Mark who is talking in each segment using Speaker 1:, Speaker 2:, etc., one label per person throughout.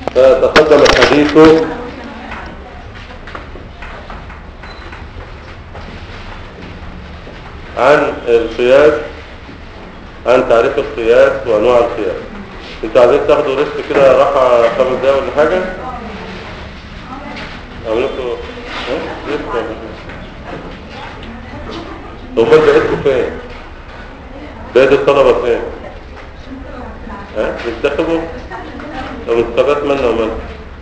Speaker 1: فتقدم الحديث عن القياس عن تعريف القياس وانواع القياس انتوا عايزين تاخدوا ريست كده راحة خمس دقايق ولا حاجة؟ اعمل لكم ها؟ ريست ولا حاجة؟ امال بقيتكم فين؟ بقيت الطلبة فين؟ ها؟ بينتخبوا؟ طب انتخابات مالنا ومالنا؟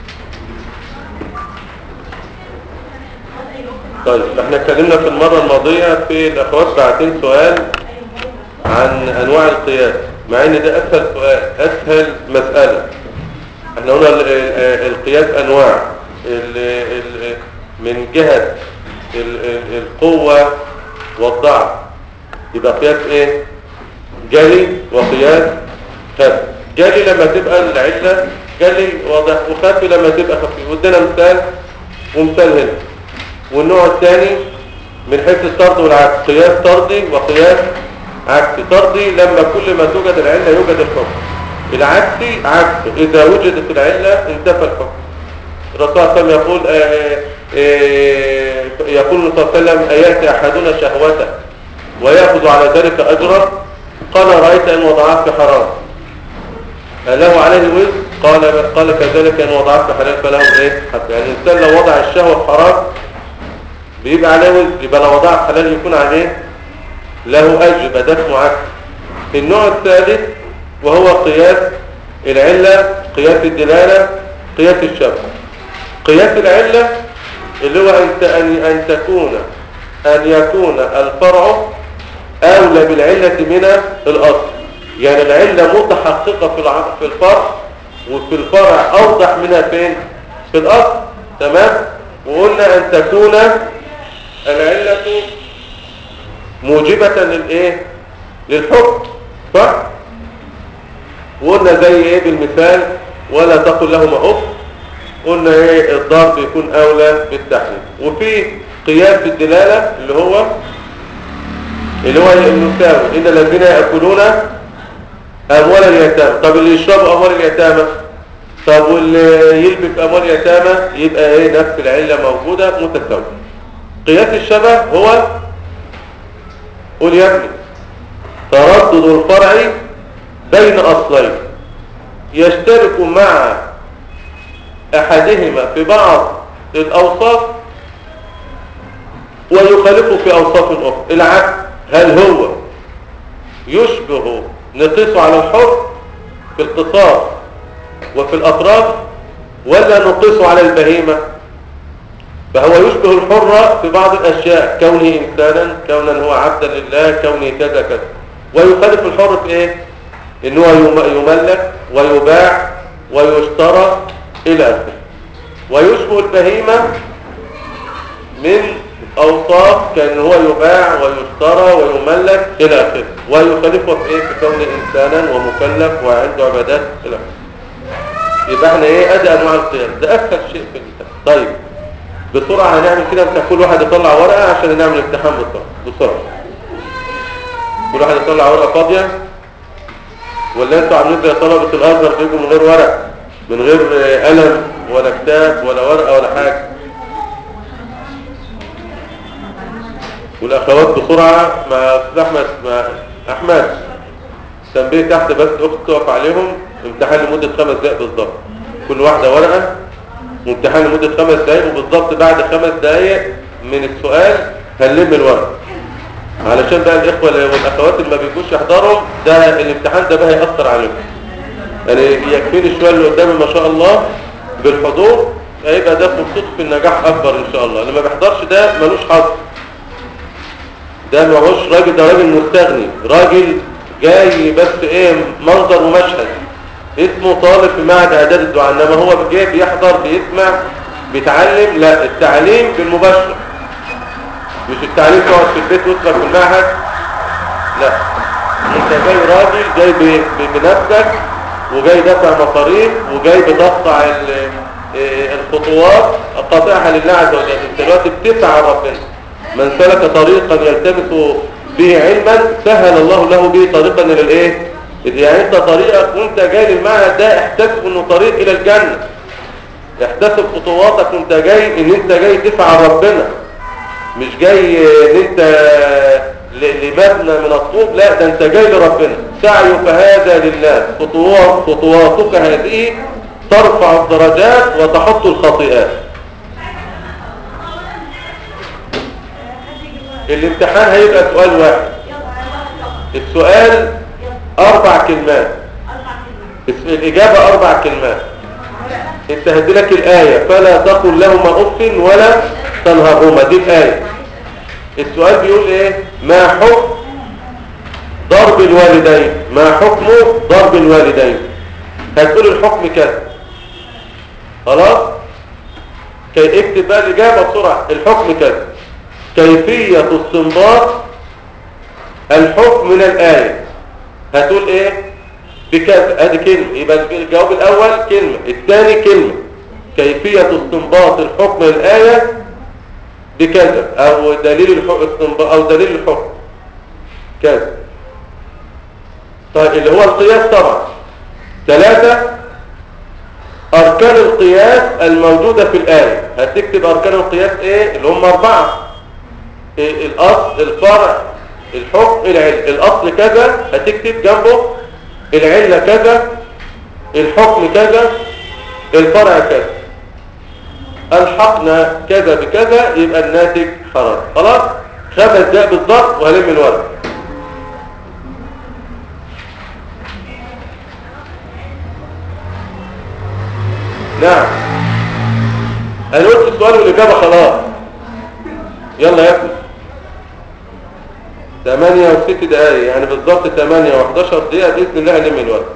Speaker 1: طيب احنا اتكلمنا في المرة الماضية في الاخوات باعتين سؤال عن انواع القياس مع ان ده اسهل سؤال اسهل مسألة احنا قلنا ال- ال- القياس انواع ال- ال- من جهة ال- ال- القوة والضعف يبقى قياس ايه جلي وقياس خفي جلي لما تبقى العلة جلي واضح وخفي لما تبقى خفي ودينا مثال ومثال هنا والنوع الثاني من حيث الطرد والعكس قياس طردي وقياس عكسي طردي لما كل ما توجد العلة يوجد الحكم العكسي عكسه إذا وجدت العلة انتفى الحكم الرسول صلى الله عليه وسلم يقول آه، آه، يقول صلى الله عليه وسلم أيأتي أحدنا شهوته ويأخذ على ذلك أجرا قال رأيت أن وضعت في حرام هل له عليه وزر قال قال كذلك أن وضعت في حلال فله إيه حتى يعني الإنسان لو وضع الشهوة في حرام بيبقى عليه وزر يبقى لو وضع في حلال يكون عليه له أجر يبقى ده اسمه عكس النوع الثالث وهو قياس العلة قياس الدلالة قياس الشبه قياس العلة اللي هو أن أن أن تكون أن يكون الفرع أولى بالعلة من الأصل يعني العلة متحققة في الع- في الفرع وفي الفرع أوضح منها فين في الأصل تمام وقلنا أن تكون العلة موجبة للإيه للحكم صح وقلنا زي إيه بالمثال ولا تقل لهما أف قلنا إيه الضرب يكون أولى بالتحريم وفي قياس الدلالة اللي هو اللي هو المساوي إن الذين يأكلون أموال اليتامى طب اللي يشربوا أموال اليتامى طب واللي يلبس أموال اليتامى يبقى إيه نفس العلة موجودة متساوية قياس الشبه هو قول يا ابني تردد الفرع بين أصلين يشترك مع أحدهما في بعض الأوصاف ويخالفه في أوصاف أخرى العكس هل هو يشبه نقيسه على الحر في القصاص وفي الأطراف ولا نقيسه على البهيمة فهو يشبه الحر في بعض الأشياء كونه إنسانا كونا هو عبدا لله كونه كذا كذا ويخالف الحر في إيه إن هو يم- يملك ويباع ويشترى إلى آخره ويشبه البهيمة من أوصاف كان هو يباع ويشترى ويملك إلى آخره ويخالفه في إيه في كونه إنسانا ومكلف وعنده عبادات إلى آخره يبقى احنا ايه ادي انواع القياس ده اسهل شيء في الكتاب طيب بسرعة هنعمل كده بتاع كل واحد يطلع ورقة عشان نعمل امتحان بسرعة بسرعة كل واحد يطلع ورقة فاضية ولا انتوا عاملين زي طلبة الازهر بيجوا من غير ورق من غير آه، قلم ولا كتاب ولا ورقة ولا حاجة والاخوات بسرعة مع أستاذ احمد مع احمد تنبيه تحت بس اخت تقف عليهم امتحان لمدة خمس دقائق بالظبط كل واحدة ورقة وامتحان لمدة خمس دقائق وبالظبط بعد خمس دقائق من السؤال هنلم الورق علشان بقى الاخوة والاخوات اللي ما بيجوش يحضروا ده الامتحان ده بقى هيأثر عليهم يعني يكفيني شوية اللي قدامي ما شاء الله بالحضور هيبقى ده فرصته في النجاح اكبر ان شاء الله اللي ما بيحضرش ده ملوش حظ ده معهوش راجل ده راجل مستغني راجل جاي بس ايه منظر ومشهد اسمه طالب في معهد اعداد الدعاء انما هو جاي بيحضر بيسمع بيتعلم لا التعليم بالمباشر مش التعليم تقعد في البيت وتترك في المعهد لا انت جاي راجل جاي ب- ب- بنفسك وجاي دافع مصاريف وجاي بتقطع ال- إيه الخطوات قاطعها لله عز وجل انت دلوقتي بتسعى ربنا من سلك طريقا يلتمس به علما سهل الله له به طريقا الى الايه يعني انت طريقك وانت جاي للمعهد ده احتسب انه طريق الى الجنه احتسب خطواتك وانت جاي ان انت جاي تسعى ربنا مش جاي ان انت ل- لمبنى من الطوب لا ده انت جاي لربنا سعيك هذا لله خطوات خطواتك هذه ترفع الدرجات وتحط الخطيئات الامتحان هيبقى سؤال واحد السؤال اربع كلمات الس- الاجابة اربع كلمات انت هديلك الآية فلا تقل لهما اف ولا تنهرهما دي الآية السؤال بيقول ايه ما حكم ضرب الوالدين ما حكم ضرب الوالدين هتقول الحكم كذا خلاص كي اكتب بقى الإجابة بسرعة الحكم كذا كيفية استنباط الحكم من الآية هتقول ايه بكذا ادي كلمة يبقى الجواب الاول كلمة الثاني كلمة كيفية استنباط الحكم من الآية بكذا او دليل الحكم استنباط او دليل الحكم كذا طيب اللي هو القياس طبعا ثلاثة أركان القياس الموجودة في الآية هتكتب أركان القياس إيه اللي هم أربعة إيه الأصل الفرع الحكم العلة الأصل كذا هتكتب جنبه العلة كذا الحكم كذا الفرع كذا الحقنا كذا بكذا يبقى الناتج خرج خلاص خمس دقايق بالظبط وهلم الورق نعم انا قلت السؤال والاجابه خلاص يلا يا ابني 8 و6 دقايق يعني بالظبط 8 و11 دقيقه باذن الله هلم الورق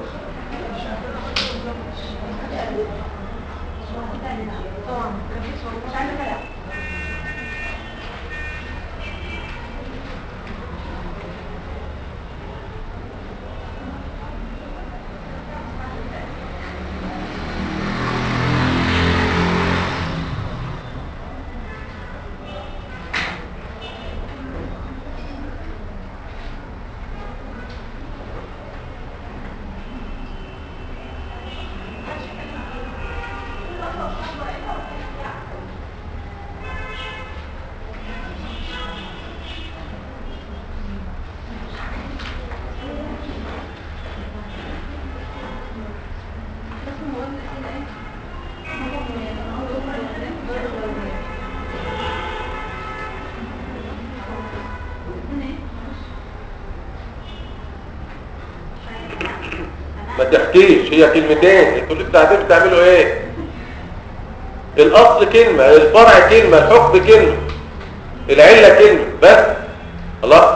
Speaker 1: ما تحكيش هي كلمتين انتوا لسه قاعدين بتعملوا ايه الاصل كلمة الفرع كلمة الحكم كلمة العلة كلمة بس خلاص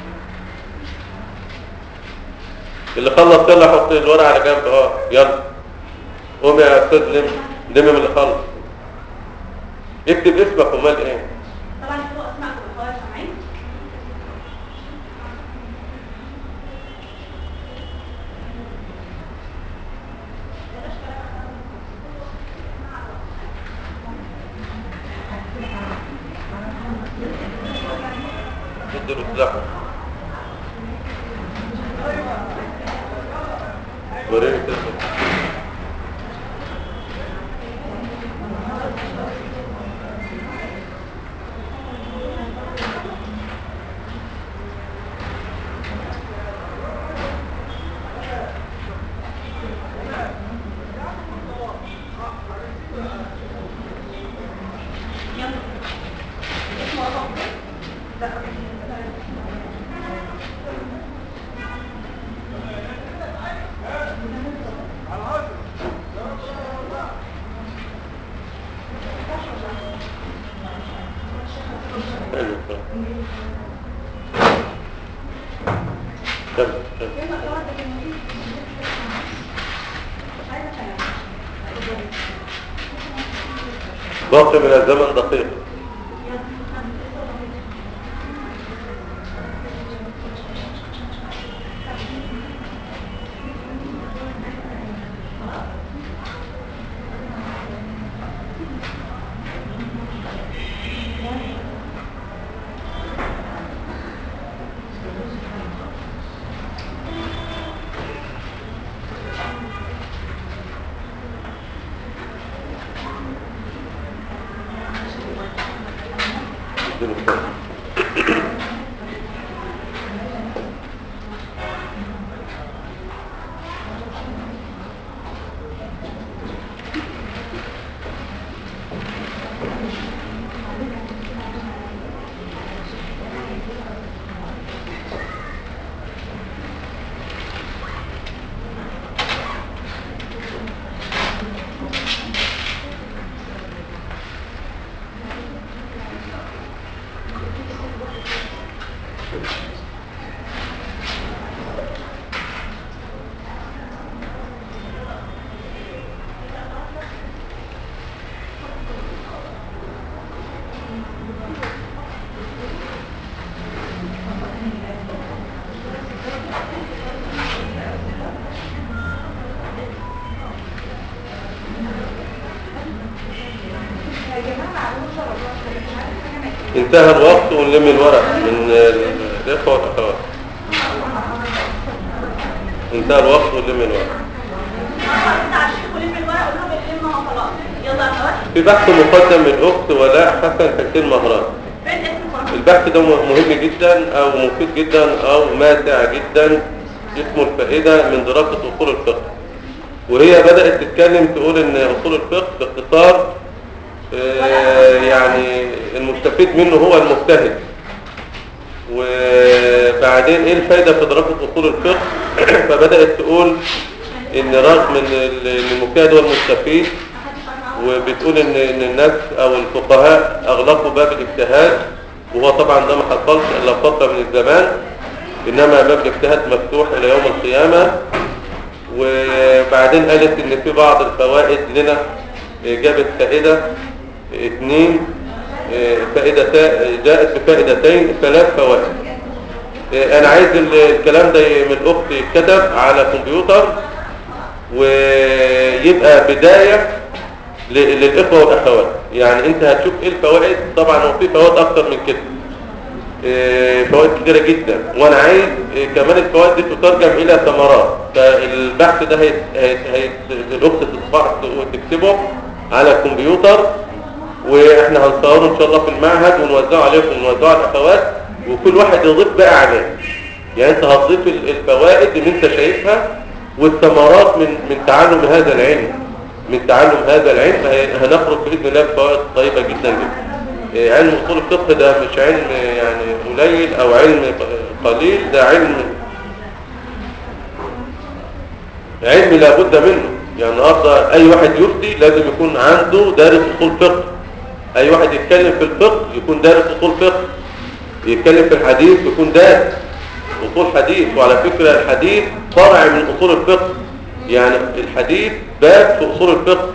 Speaker 1: اللي خلص يلا حط الورقة على جنب اه يلا قوم يا استاذ لم لم من اللي خلص اكتب اسمك امال ايه
Speaker 2: طبعا فوق اسمعكم اخوات سامعين
Speaker 1: اديله سلاح وريني تسلم
Speaker 2: يلا اسمه رقم لا
Speaker 1: حلو كمل كمل
Speaker 2: يلا اخوات ده كان مفيد عايزه كلام
Speaker 1: باقي من الزمن دقيقة اديله الكلمة. انتهى الوقت ونلم الورق من الإخوة والأخوات انتهى الوقت ونلم الورق
Speaker 2: انت عشان كل في الورق قول لهم الكلمه خلاص يلا يا اخوات
Speaker 1: في بحث مقدم من الأخت ولاء حسن حسين مهران
Speaker 2: فين اسم القرآن
Speaker 1: البحث ده مهم جدا أو مفيد جدا أو ماتع جدا اسمه الفائدة من دراسة أصول الفقه وهي بدأت تتكلم تقول إن أصول الفقه باختصار آه، يعني المستفيد منه هو المجتهد وبعدين ايه الفايدة في دراسة اصول الفقه فبدأت تقول ان رغم ان المجتهد هو المستفيد وبتقول ان ان الناس او الفقهاء اغلقوا باب الاجتهاد وهو طبعا ده ما حصلش الا فترة من الزمان انما باب الاجتهاد مفتوح الى يوم القيامة وبعدين قالت ان في بعض الفوائد لنا جابت فائدة اثنين فائدة جاءت بفائدتين ثلاث فوائد انا عايز الكلام ده من الاخت يتكتب على كمبيوتر ويبقى بداية ل- للاخوة والاخوات يعني انت هتشوف ايه الفوائد طبعا هو في فوائد اكتر من كده إيه، فوائد كتيرة جدا وانا عايز إيه، كمان الفوائد دي تترجم الى ثمرات فالبحث ده هيت هيت هيت الاخت تصبح وتكتبه على الكمبيوتر واحنا هنصوره ان شاء الله في المعهد ونوزعه عليكم ونوزعه على الاخوات وكل واحد يضيف بقى عليه يعني انت هتضيف ال- الفوائد اللي انت شايفها والثمرات من من تعلم هذا العلم من تعلم هذا العلم هي- هنخرج باذن الله بفوائد طيبه جدا جدا إيه، علم اصول الفقه ده مش علم يعني قليل او علم ق- قليل ده علم علم لابد منه يعني النهارده اي واحد يفتي لازم يكون عنده دارس اصول فقه اي واحد يتكلم في الفقه يكون دارس اصول فقه يتكلم في الحديث يكون دارس اصول حديث وعلى فكره الحديث فرع من اصول الفقه يعني الحديث باب في اصول الفقه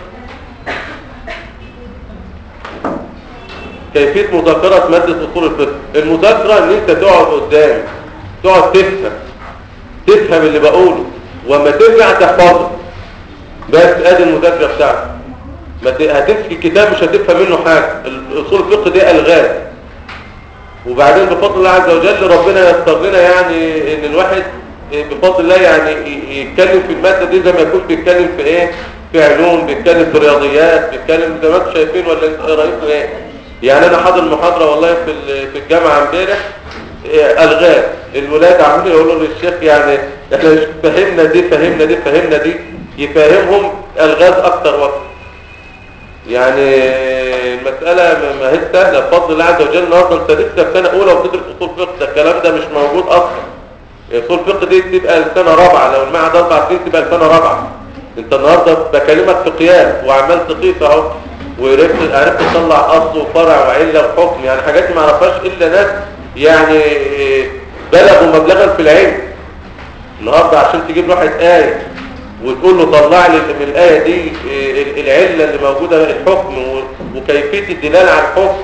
Speaker 1: كيفيه مذاكره ماده اصول الفقه المذاكره ان انت تقعد قدام تقعد تفهم تفهم اللي بقوله وما ترجع تحفظه بس ادي المذاكره بتاعتك ما ت- هتمسك الكتاب مش هتفهم منه حاجه اصول الفقه دي الغاز وبعدين بفضل الله عز وجل ربنا ييسر لنا يعني ان الواحد بفضل الله يعني ي- يتكلم في الماده دي زي ما يكون بيتكلم في ايه في علوم بيتكلم في رياضيات بيتكلم زي ما انتم شايفين ولا انتوا ايه رايكم ايه يعني انا حاضر محاضره والله في ال- في الجامعه امبارح إيه، الغاز الولاد عمالين يقولوا للشيخ يعني احنا مش فهمنا دي فهمنا دي فهمنا دي يفهمهم الغاز اكتر وقت يعني المسألة ما- ما هي سهلة بفضل الله عز وجل النهارده انت لسه في سنة أولى وبتدرس أصول فقه ده الكلام ده مش موجود أصلا أصول فقه دي تبقى السنة رابعة لو المعهد أربع سنين تبقى السنة رابعة أنت النهارده بكلمك في قياس وعمال تقيس أهو وعرفت عرفت تطلع أصل وفرع وعلة وحكم يعني حاجات ما يعرفهاش إلا ناس يعني بلغوا مبلغا في العلم النهارده عشان تجيب واحد آية وتقول له طلع لي من الآية دي ال- العلة اللي موجودة الحكم و- وكيفية الدلالة على الحكم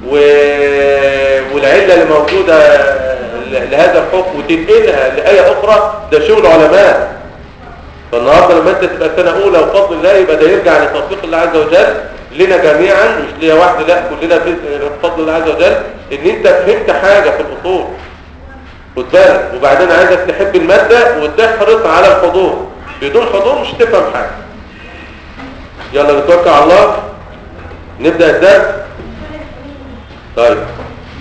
Speaker 1: و- والعلة اللي موجودة ل- لهذا الحكم وتنقلها لآية أخرى ده شغل علماء فالنهارده لما انت تبقى سنة أولى وفضل الله يبقى ده يرجع لتوفيق الله عز وجل لنا جميعا مش ليا واحد لا كلنا بإذن- بفضل الله عز وجل ان انت فهمت حاجة في الأصول خد بالك وبعدين عايزك تحب المادة وتحرص على الحضور بدون حضور مش تفهم حاجة يلا نتوكل على الله نبدأ الدرس طيب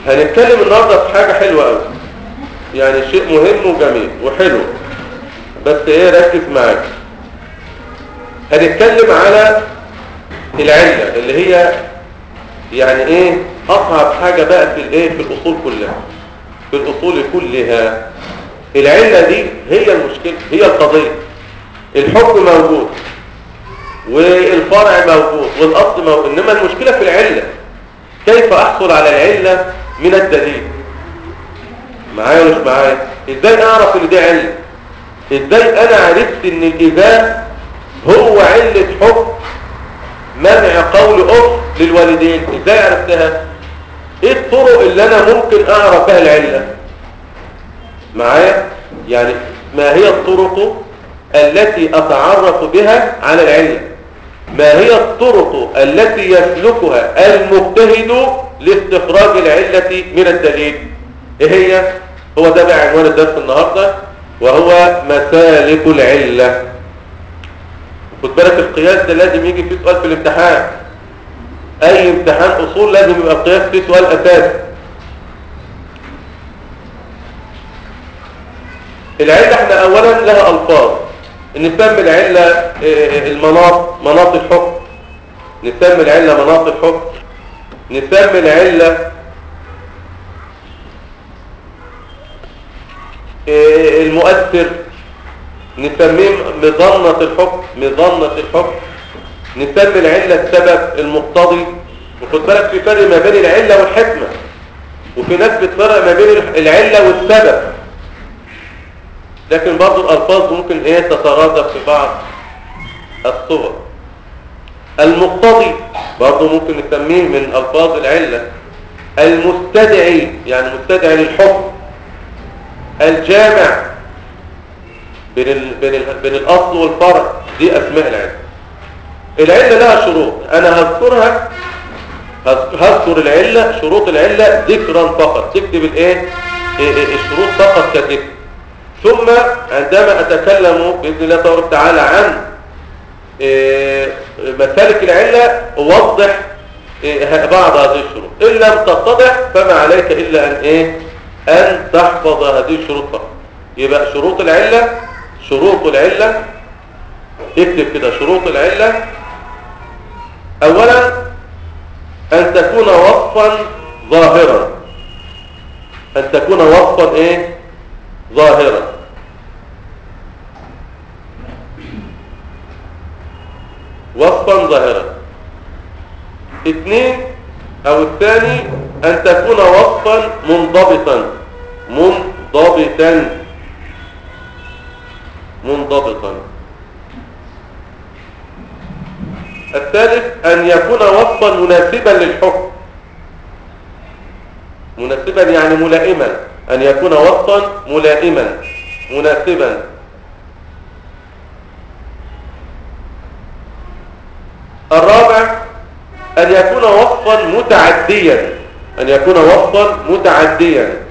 Speaker 1: هنتكلم النهارده في حاجة حلوة قوي يعني شيء مهم وجميل وحلو بس ايه ركز معايا هنتكلم على العلة اللي هي يعني ايه اصعب حاجة بقى في الايه في الاصول كلها في الاصول كلها العلة دي هي المشكلة هي القضية الحكم موجود والفرع موجود والاصل موجود انما المشكلة في العلة كيف احصل على العلة من الدليل معايا ولا مش معايا ازاي اعرف ان دي علة ازاي انا عرفت ان الاذان هو علة حكم منع قول اف للوالدين ازاي عرفتها ايه الطرق اللي انا ممكن اعرف بها العلة معايا يعني ما هي الطرق التي اتعرف بها على العلة ما هي الطرق التي يسلكها المجتهد لاستخراج العلة من الدليل ايه هي هو ده بقى عنوان الدرس النهاردة وهو مسالك العلة خد بالك القياس ده لازم يجي فيه سؤال في الامتحان اي امتحان اصول لازم يبقى القياس فيه سؤال اساسي العلة احنا اولا لها الفاظ نسمي العلة المناط مناط الحكم نسمي العلة مناط الحكم نسمي العلة المؤثر نسميه مظنة الحكم مظنة الحكم نسمي العلة السبب المقتضي وخد بالك في فرق ما بين العلة والحكمة وفي ناس بتفرق ما بين العلة والسبب لكن برضو الألفاظ ممكن ايه تترادف في بعض الصور المقتضي برضو ممكن نسميه من ألفاظ العلة المستدعي يعني مستدعي للحكم الجامع بين ال... بين ال... بين الاصل والفرع دي اسماء العلة العلة لها شروط انا هذكرها هذكر العلة شروط العلة ذكرا فقط تكتب الايه الشروط فقط كذكر ثم عندما اتكلم باذن الله تبارك وتعالى عن مسالك العلة اوضح بعض هذه الشروط ان لم تتضح فما عليك الا ان ايه ان تحفظ هذه الشروط فقط يبقى شروط العلة شروط العلة اكتب كده شروط العلة اولا ان تكون وصفا ظاهرا ان تكون وصفا ايه ظاهرا وصفا ظاهرا اثنين او الثاني ان تكون وصفا منضبطا منضبطا منضبطا الثالث أن يكون وصفا مناسبا للحكم مناسبا يعني ملائما أن يكون وصفا ملائما مناسبا الرابع أن يكون وصفا متعديا أن يكون وصفا متعديا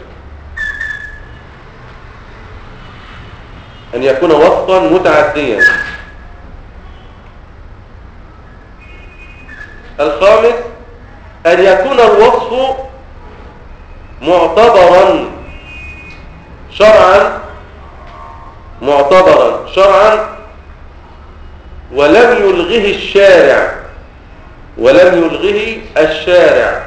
Speaker 1: أن يكون وصفا متعديا الخامس أن يكون الوصف معتبرا شرعا معتبرا شرعا ولم يلغه الشارع ولم يلغه الشارع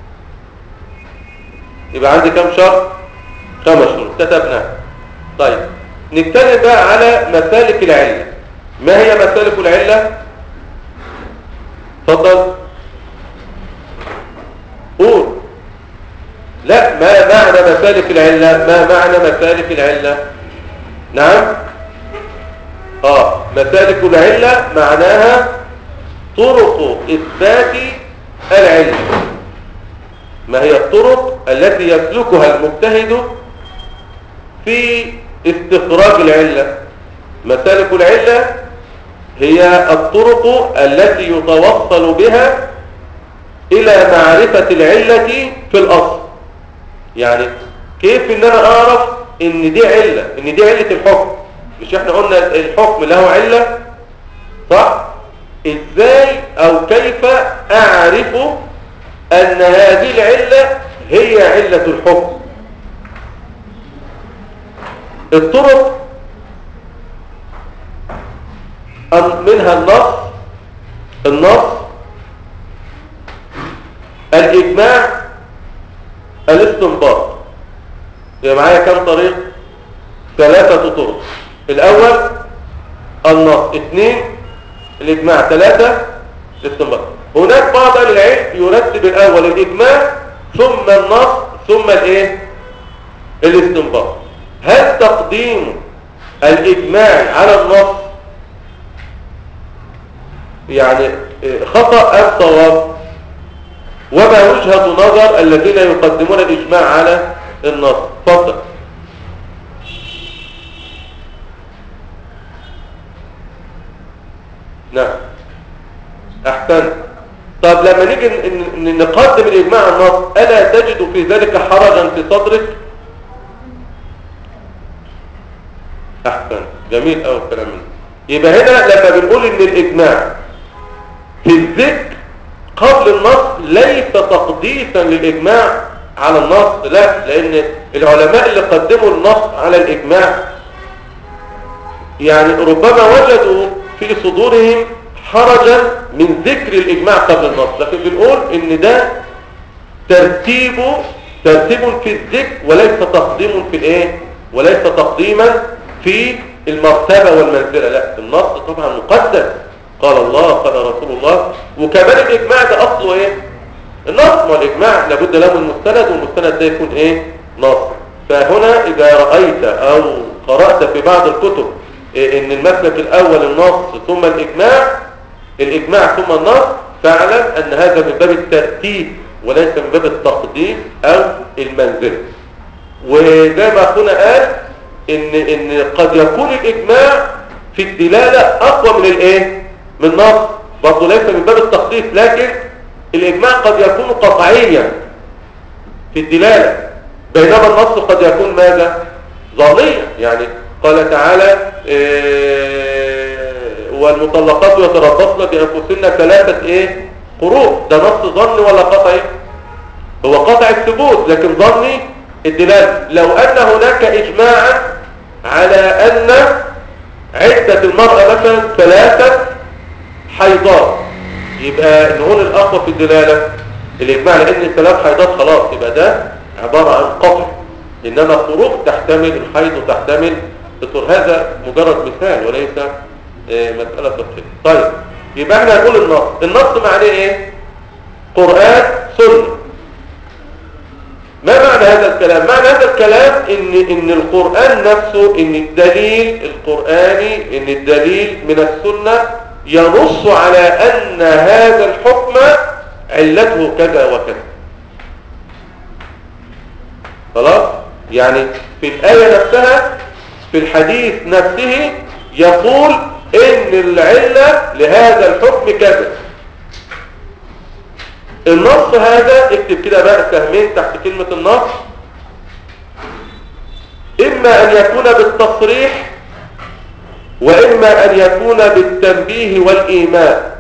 Speaker 1: يبقى عندي كم شرط خمس شروط كتبناها طيب نتكلم بقى على مسالك العلة ما هي مسالك العلة تفضل قول لا ما معنى مسالك العلة ما معنى مسالك العلة نعم اه مسالك العلة معناها طرق إثبات العلة ما هي الطرق التي يسلكها المجتهد في استخراج العلة مسالك العلة هي الطرق التي يتوصل بها إلى معرفة العلة في الأصل يعني كيف ان انا اعرف ان دي علة ان دي علة الحكم مش احنا قلنا الحكم له علة صح ازاي او كيف اعرف ان هذه العلة هي علة الحكم الطرق أم- منها النص النص الإجماع الاستنباط يبقى معايا كم طريق ثلاثة طرق الأول النص اثنين الإجماع ثلاثة الاستنباط هناك بعض أهل العلم يرتب الأول الإجماع ثم النص ثم الإيه الاستنباط هل تقديم الإجماع على النص يعني إيه، خطأ أم صواب وما وجهة نظر الذين يقدمون الإجماع على النص تفضل نعم أحسن طب لما نيجي ن- ن- نقدم الإجماع على النص ألا تجد في ذلك حرجا في صدرك أحسن جميل أوي الكلام منه يبقى هنا لما بنقول إن الإجماع في الذكر قبل النص ليس تقديسا للإجماع على النص لا لأن العلماء اللي قدموا النص على الإجماع يعني ربما وجدوا في صدورهم حرجا من ذكر الإجماع قبل النص لكن بنقول إن ده ترتيب ترتيب في الذكر وليس تقديم في الايه وليس تقديما في المرتبة والمنزلة لا النص طبعا مقدس قال الله قال رسول الله وكمان الإجماع ده أصله ايه النص ما الإجماع لابد له من مستند والمستند ده يكون ايه نص فهنا إذا رأيت أو قرأت في بعض الكتب إيه ان المسلك الأول النص ثم الإجماع الإجماع ثم النص فاعلم أن هذا من باب الترتيب وليس من باب التقديم أو المنزل وزي ما أخونا قال إن, إن قد يكون الإجماع في الدلالة أقوى من الإيه؟ من النص برضه ليس من باب التخصيص لكن الإجماع قد يكون قطعيا في الدلالة بينما النص قد يكون ماذا؟ ظنيا يعني قال تعالى إيه والمطلقات يتربصن بأنفسهن ثلاثة إيه؟ قروء ده نص ظني ولا قطعي؟ هو قطع الثبوت لكن ظني الدلالة لو أن هناك إجماعا على أن عدة المرأة مثلا ثلاثة حيضات يبقى نقول الأقوى في الدلالة الإجماع لأن الثلاث حيضات خلاص يبقى ده عبارة عن قطع إنما خروج تحتمل الحيض وتحتمل الطهر هذا مجرد مثال وليس آه، مسألة فقهية طيب يبقى احنا هنقول النص النص معناه ايه قرآن سنة ما معنى هذا الكلام معنى هذا الكلام ان ان القرآن نفسه ان الدليل القرآني ان الدليل من السنة ينص على ان هذا الحكم علته كذا وكذا خلاص يعني في الآية نفسها في الحديث نفسه يقول ان العلة لهذا الحكم كذا النص هذا اكتب كده بقى سهمين تحت كلمة النص إما أن يكون بالتصريح وإما أن يكون بالتنبيه والإيماء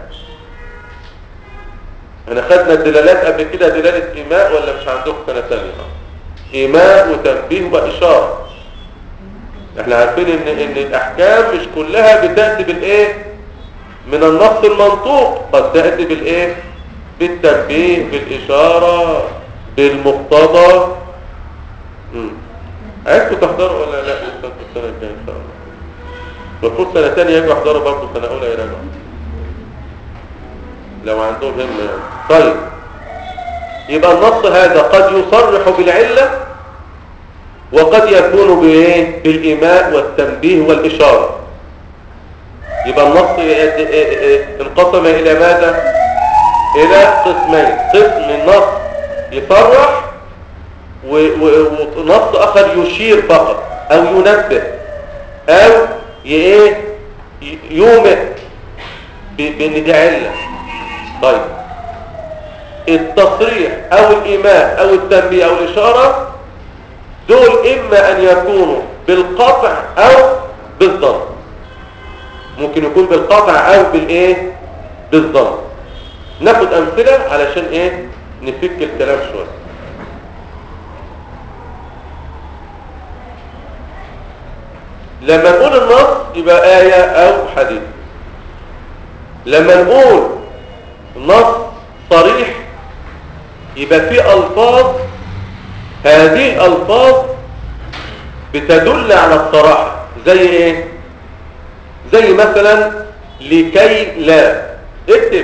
Speaker 1: احنا خدنا الدلالات قبل كده دلالة إيماء ولا مش عندكم سنة تانية إيماء وتنبيه وإشارة احنا عارفين ان, إن الأحكام مش كلها بتأتي بالإيه من النص المنطوق قد تأتي بالإيه بالتنبيه بالإشارة بالمقتضى مم. عايزكم تحضروا ولا لا لسه انتوا السنة الجاية إن شاء الله المفروض سنة تانية يجوا يحضروا برضه سنة أولى يراجعوا لو عندهم همة يعني طيب يبقى النص هذا قد يصرح بالعلة وقد يكون بايه بالإيماء والتنبيه والإشارة يبقى النص انقسم إلى ماذا إلى قسمين قسم النص يصرح ونص آخر يشير فقط أو ينبه أو ايه يومئ بأن دي علة طيب التصريح أو الإيماء أو التنبيه أو الإشارة دول إما أن يكونوا بالقطع أو بالظن ممكن يكون بالقطع أو بالإيه بالظن ناخد أمثلة علشان إيه نفك الكلام شوية لما نقول النص يبقى آية أو حديث لما نقول نص صريح يبقى في ألفاظ هذه الألفاظ بتدل على الصراحة زي ايه زي مثلا لكي لا اكتب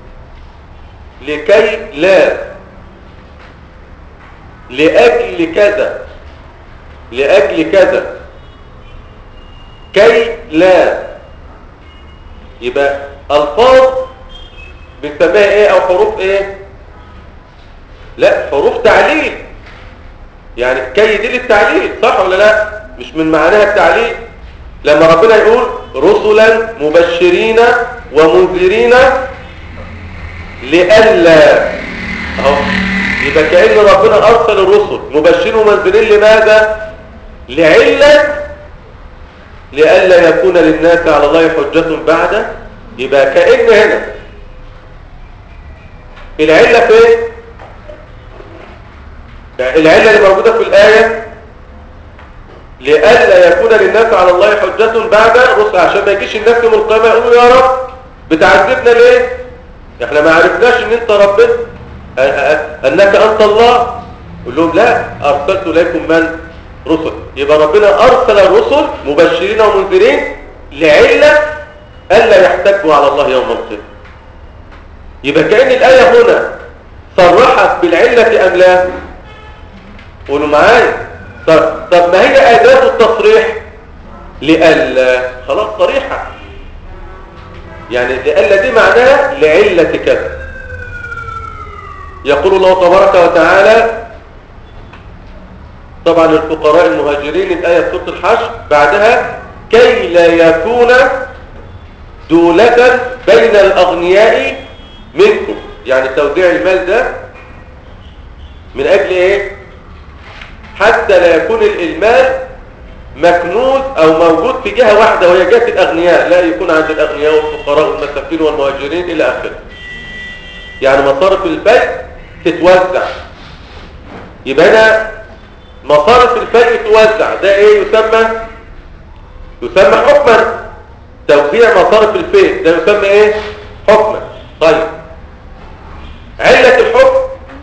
Speaker 1: لكي لا لأجل كذا لأجل كذا كي لا يبقى ألفاظ بنسميها ايه او حروف ايه لا حروف تعليل يعني كي دي للتعليل صح ولا لا مش من معناها التعليل لما ربنا يقول رسلا مبشرين ومنذرين لئلا اهو يبقى كأن ربنا أرسل الرسل مبشرين ومنذرين لماذا لعلة لئلا يكون للناس على الله حجة بعد يبقى كأن هنا العلة فين العلة اللي موجودة في الآية لئلا يكون للناس على الله حجة بعد رسل عشان ما يجيش الناس يوم القيامة يقولوا يا رب بتعذبنا ليه احنا ما عرفناش ان انت ربنا انك انت الله قول لهم لا ارسلت اليكم من رسل يبقى ربنا ارسل الرسل مبشرين ومنذرين لعلة الا يحتجوا على الله يوم القيامة يبقى كأن الآية هنا صرحت بالعلة أم لا قولوا معايا طب, طب ما هي أداة التصريح لألا خلاص صريحة يعني لألا دي معناها لعلة كذا يقول الله تبارك وتعالى طبعا الفقراء المهاجرين الآية سورة الحشر بعدها كي لا يكون دولة بين الأغنياء منكم يعني توزيع المال ده من أجل إيه حتى لا يكون المال مكنوز أو موجود في جهة واحدة وهي جهة الأغنياء لا يكون عند الأغنياء والفقراء والمساكين والمهاجرين إلى آخره يعني مصارف البيت تتوزع يبقى هنا مصارف الفيء توزع ده ايه يسمى يسمى حكما توزيع مصارف الفيء ده يسمى ايه حكما طيب علة الحكم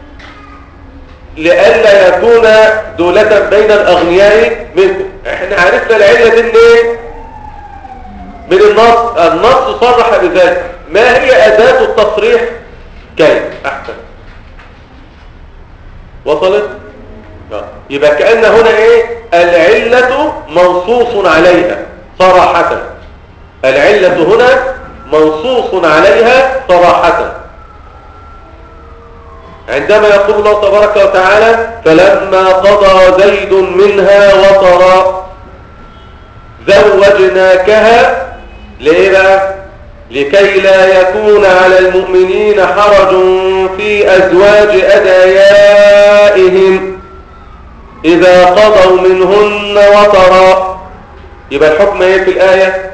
Speaker 1: لئلا يكون دولة بين الأغنياء منكم احنا عرفنا العلة دي منين من النص النص صرح بذلك ما هي أداة التصريح كيف أحسن وصلت يبقى كأن هنا ايه العلة منصوص عليها صراحة العلة هنا منصوص عليها صراحة عندما يقول الله تبارك وتعالى فلما قضى زيد منها وطرا زوجناكها ليه بقى لكي لا يكون على المؤمنين حرج في أزواج أدعيائهم إذا قضوا منهن وطرا يبقى الحكم ايه في الآية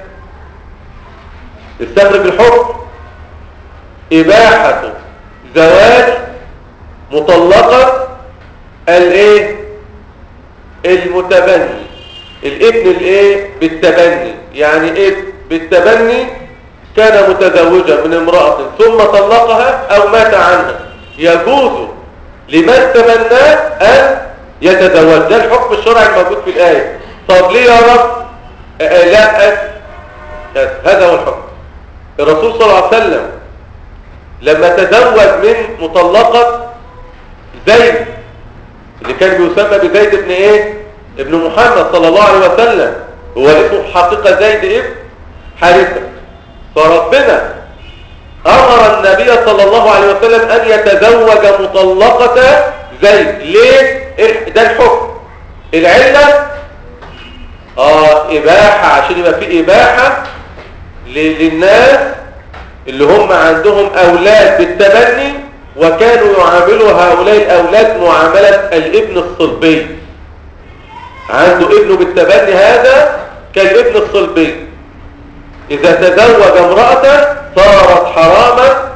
Speaker 1: استغرب الحكم إباحة زواج مطلقة الايه المتبني الابن الايه بالتبني يعني ايه بالتبني كان متزوجا من امرأة ثم طلقها او مات عنها يجوز لمن تبناه ان يتزوج ده الحكم الشرعي الموجود في الآية طب ليه يا رب آه آه لا آه هذا هو الحكم الرسول صلى الله عليه وسلم لما تزوج من مطلقة زيد اللي كان بيسمى بزيد ابن ايه ابن محمد صلى الله عليه وسلم هو اسمه حقيقة زيد ابن حارثة فربنا امر النبي صلى الله عليه وسلم ان يتزوج مطلقة زيد ليه ده الحكم العلة اه اباحة عشان يبقى في اباحة للناس اللي هم عندهم اولاد بالتبني وكانوا يعاملوا هؤلاء الأولاد معاملة الابن الصلبي عنده ابنه بالتبني هذا كالابن الصلبي إذا تزوج امرأة صارت حراما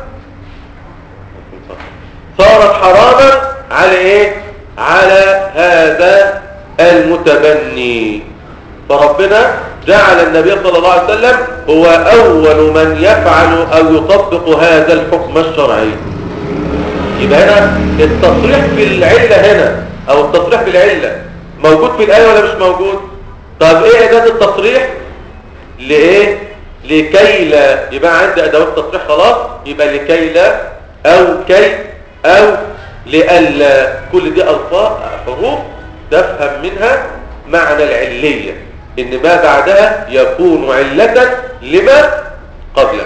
Speaker 1: صارت حراما على إيه؟ على هذا المتبني فربنا جعل النبي صلى الله عليه وسلم هو أول من يفعل أو يطبق هذا الحكم الشرعي يبقى هنا التصريح في العلة هنا أو التصريح في العلة موجود في الآية ولا مش موجود طب إيه أداة التصريح لإيه لكي لا يبقى عندي أدوات التصريح خلاص يبقى لكي لا أو كي أو لألا كل دي ألفاظ حروف تفهم منها معنى العلية إن ما بعدها يكون علة لما قبله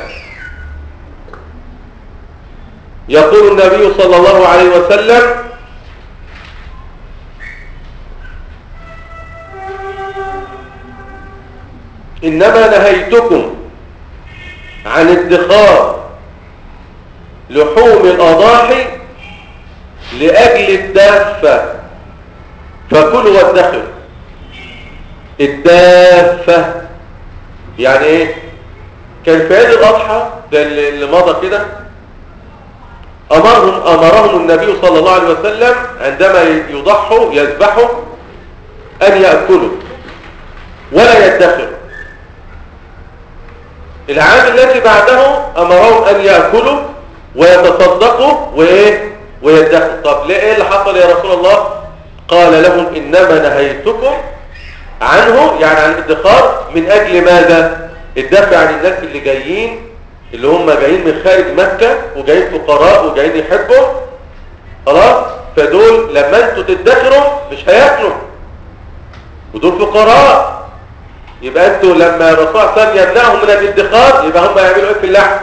Speaker 1: يقول النبي صلى الله عليه وسلم إنما نهيتكم عن ادخار لحوم الأضاحي لأجل الدافة فكلوا وادخروا الدافة يعني ايه كان في عيد الأضحى ده اللي مضى كده أمرهم أمرهم النبي صلى الله عليه وسلم عندما يضحوا يذبحوا أن يأكلوا ولا يدخروا العام الذي بعده أمرهم أن يأكلوا ويتصدقوا وإيه ويدخروا طب ليه إيه اللي حصل يا رسول الله قال لهم إنما نهيتكم عنه يعني عن الادخار من أجل ماذا الدفع عن الناس اللي جايين اللي هم جايين من خارج مكة وجايين فقراء وجايين يحبوا خلاص فدول لما انتوا تدخروا مش هياكلوا ودول فقراء يبقى انتوا لما الرسول صلى الله عليه وسلم يمنعهم من الادخار يبقى هم يعملوا ايه في اللحم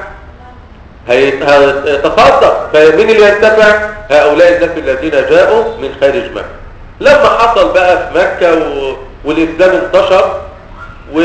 Speaker 1: هيتصدق فمين اللي ينتفع هؤلاء الناس الذين جاءوا من خارج مكة لما حصل بقى في مكة و... والإسلام انتشر و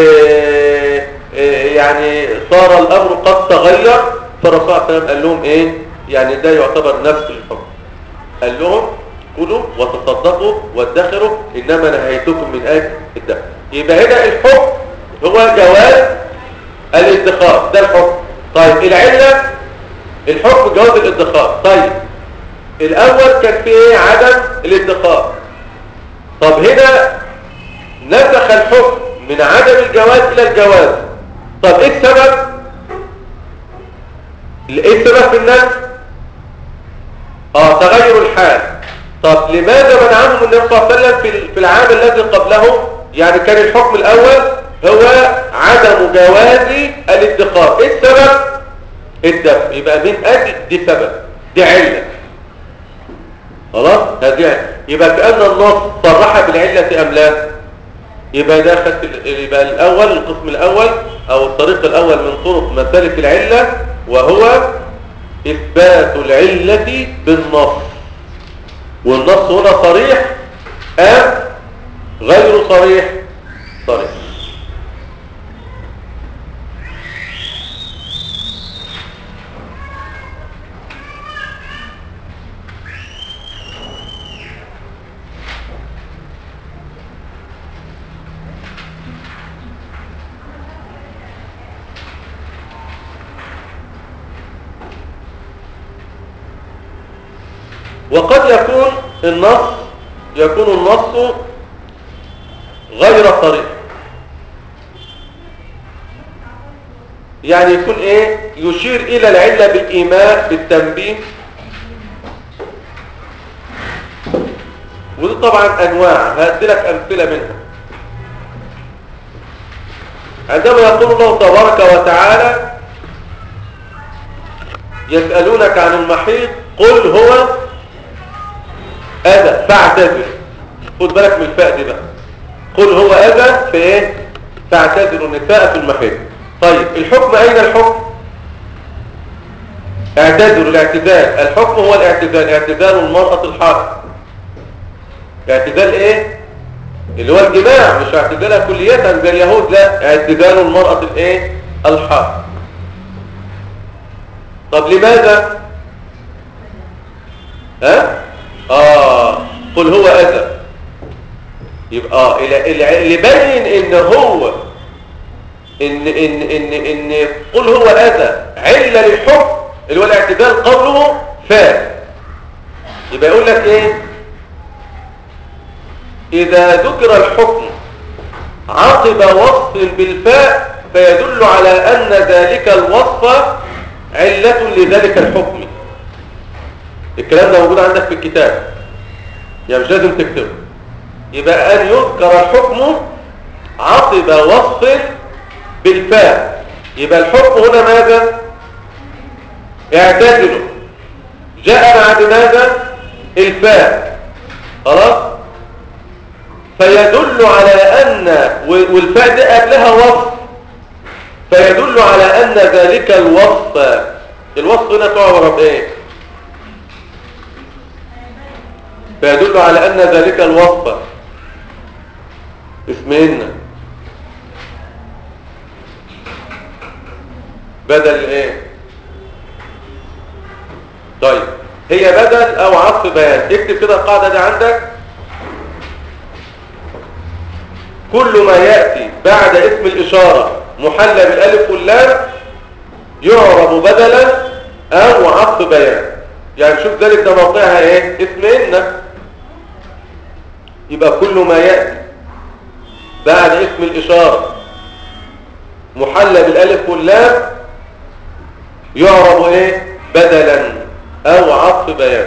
Speaker 1: يعني صار الأمر قد تغير فالرسول صلى الله عليه وسلم قال لهم إيه يعني ده يعتبر نفس الحكم قال لهم كلوا وتصدقوا وادخروا إنما نهيتكم من أجل الدخل يبقى هنا الحكم هو جواز الادخار ده الحكم طيب العلة الحكم جواز الادخار طيب الأول كان فيه ايه عدم الادخار طب هنا نسخ الحكم من عدم الجواز إلى الجواز طب ايه السبب ايه السبب في النسخ اه تغير الحال طب لماذا منعهم النبي صلى الله عليه وسلم في العام الذي قبله يعني كان الحكم الأول هو عدم جواز الادخار ايه السبب الدفع يبقى من أجل دي سبب دي علة خلاص هذه يبقى كأن النص صرح بالعلة أم لا يبقى ده خدت يبقى الأول القسم الأول أو الطريق الأول من طرق مسالك العلة وهو إثبات العلة بالنص والنص هنا صريح أم غير صريح صريح وقد يكون النص يكون النص غير صريح يعني يكون ايه يشير الى العلة بالايماء بالتنبيه ودي طبعا انواع هدي لك امثله منها عندما يقول الله تبارك وتعالى يسألونك عن المحيط قل هو أذى فاعتذر خد بالك من الفاء دي بقى قل هو أذى في ايه فاعتذروا النساء في المحيط طيب الحكم أين الحكم اعتذروا الاعتذار الحكم هو الاعتذار اعتذار المرأة الحائض اعتذار ايه اللي هو الجماع مش اعتذارها كلية زي اليهود لا اعتذار المرأة الايه الحائض طب لماذا ها اه قل هو اذى يبقى اه اللي يبين ان هو ان ان ان ان قل هو اذى عله للحكم اللي هو الاعتدال قوله فاء يبقى يقول لك ايه اذا ذكر الحكم عقب وصف بالفاء فيدل على أن ذلك الوصف علة لذلك الحكم الكلام ده موجود عندك في الكتاب يعني مش لازم تكتبه يبقى أن يذكر الحكم عقب وصف بالفاء يبقى الحكم هنا ماذا اعتدلوا جاء بعد ماذا الفاء خلاص فيدل على أن والفاء دي قبلها وصف فيدل على أن ذلك الوصف الوصف هنا تعبر بإيه فيدل على أن ذلك الوصف اسمهن بدل ايه طيب هي بدل او عطف بيان اكتب كده القاعدة دي عندك كل ما يأتي بعد اسم الإشارة محلى بالألف واللام يعرب بدلا أو عطف بيان يعني شوف ذلك ده موقعها ايه اسم إن يبقى كل ما يأتي بعد اسم الإشارة محلى بالألف واللام يعرب ايه بدلا او عطف بيان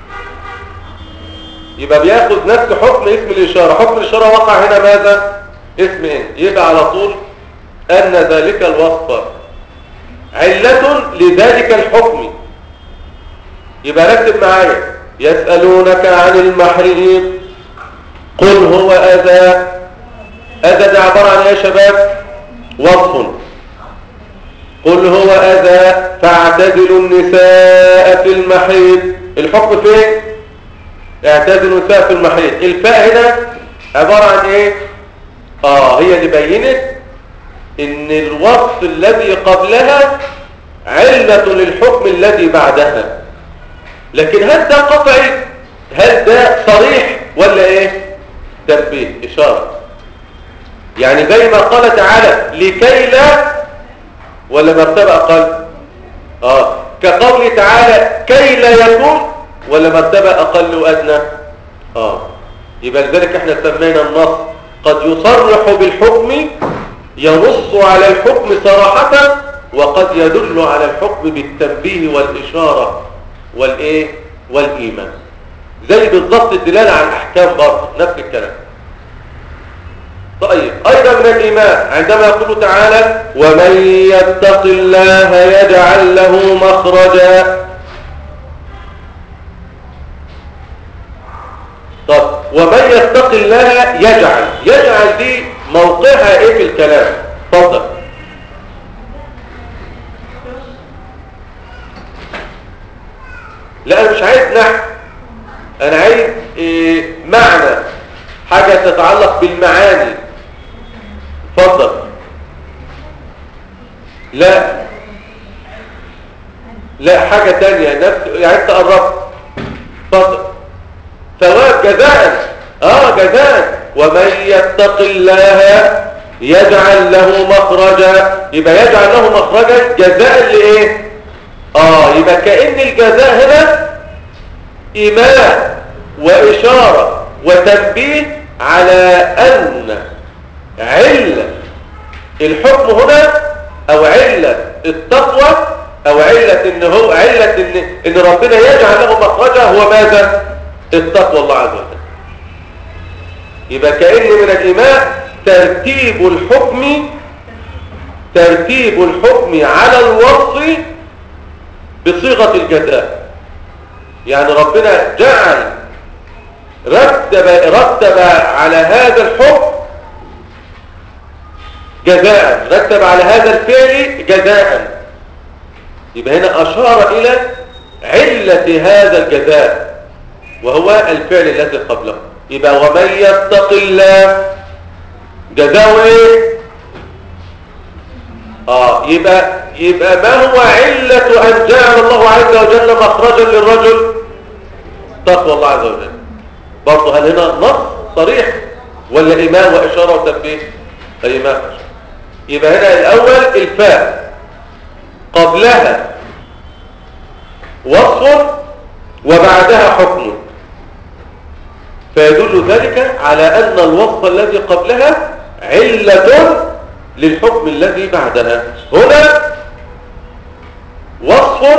Speaker 1: يبقى بياخد نفس حكم اسم الإشارة حكم الإشارة وقع هنا ماذا اسم ان يبقى على طول أن ذلك الوصف علة لذلك الحكم يبقى ركب معايا يسألونك عن المحرم قل هو أذى أذى ده عبارة عن ايه يا شباب وصف قل هو أذى فاعتزلوا النساء في المحيط الحكم فين اعتزلوا النساء في المحيط الفاء هنا عبارة عن ايه اه هي اللي بينت ان الوصف الذي قبلها علة للحكم الذي بعدها لكن هل ده قطعي هل ده صريح ولا ايه تنبيه اشارة يعني زي ما قال تعالى لكي لا ولا مرتبة أقل آه كقول تعالى كي لا يكون ولا مرتبة أقل وأدنى آه يبقى لذلك احنا سمينا النص قد يصرح بالحكم ينص على الحكم صراحة وقد يدل على الحكم بالتنبيه والإشارة والإيه والإيمان زي بالضبط الدلالة على الأحكام برضه نفس الكلام طيب أيضا من الإيمان عندما يقول تعالى ومن يتق الله يجعل له مخرجا طب ومن يتق الله يجعل يجعل دي موقعها ايه في الكلام اتفضل لا انا مش عايز نحو انا عايز إيه معنى حاجة تتعلق بالمعاني اتفضل لا لا حاجة تانية نفس يعني انت قربت اتفضل ثواب جزاء اه جزاء ومن يتق الله يجعل له مخرجا يبقى يجعل له مخرجا جزاء لايه اه يبقى كأن الجزاء هنا ايمان واشارة وتنبيه على ان علة الحكم هنا او علة التقوى او علة ان هو علة ان, إن ربنا يجعل له مخرجا هو ماذا التقوى الله عز وجل يبقى كأن من الإيمان ترتيب الحكم ترتيب الحكم على الوصف بصيغة الجزاء يعني ربنا جعل رتب, رتب على هذا الحكم جزاء رتب على هذا الفعل جزاء يبقى هنا أشار إلى علة هذا الجزاء وهو الفعل الذي قبله يبقى ومن يتق الله جزاؤه ايه اه يبقى يبقى ما هو علة ان جعل الله عز وجل مخرجا للرجل تقوى الله عز وجل برضه هل هنا نص صريح ولا ايمان واشاره وتنبيه ايمان يبقى هنا الاول الفاء قبلها وصف وبعدها حكم فيدل ذلك على أن الوصف الذي قبلها علة للحكم الذي بعدها هنا وصف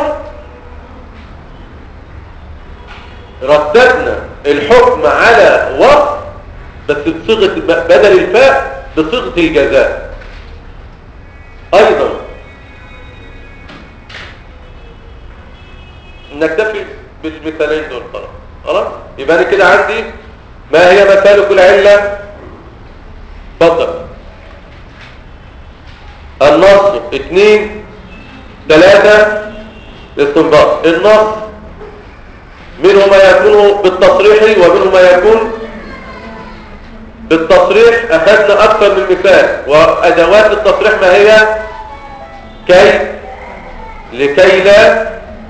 Speaker 1: رددنا الحكم على وصف بس بصيغة بدل الفاء بصيغة الجزاء أيضا نكتفي بالمثالين دول خلاص خلاص يبقى انا كده عندي ما هي مسالك العله اتفضل النص اثنين ثلاثة استنباط النص منه ما يكون بالتصريح ومنه ما يكون بالتصريح أخذنا أكثر من مثال وأدوات التصريح ما هي كي لكي لا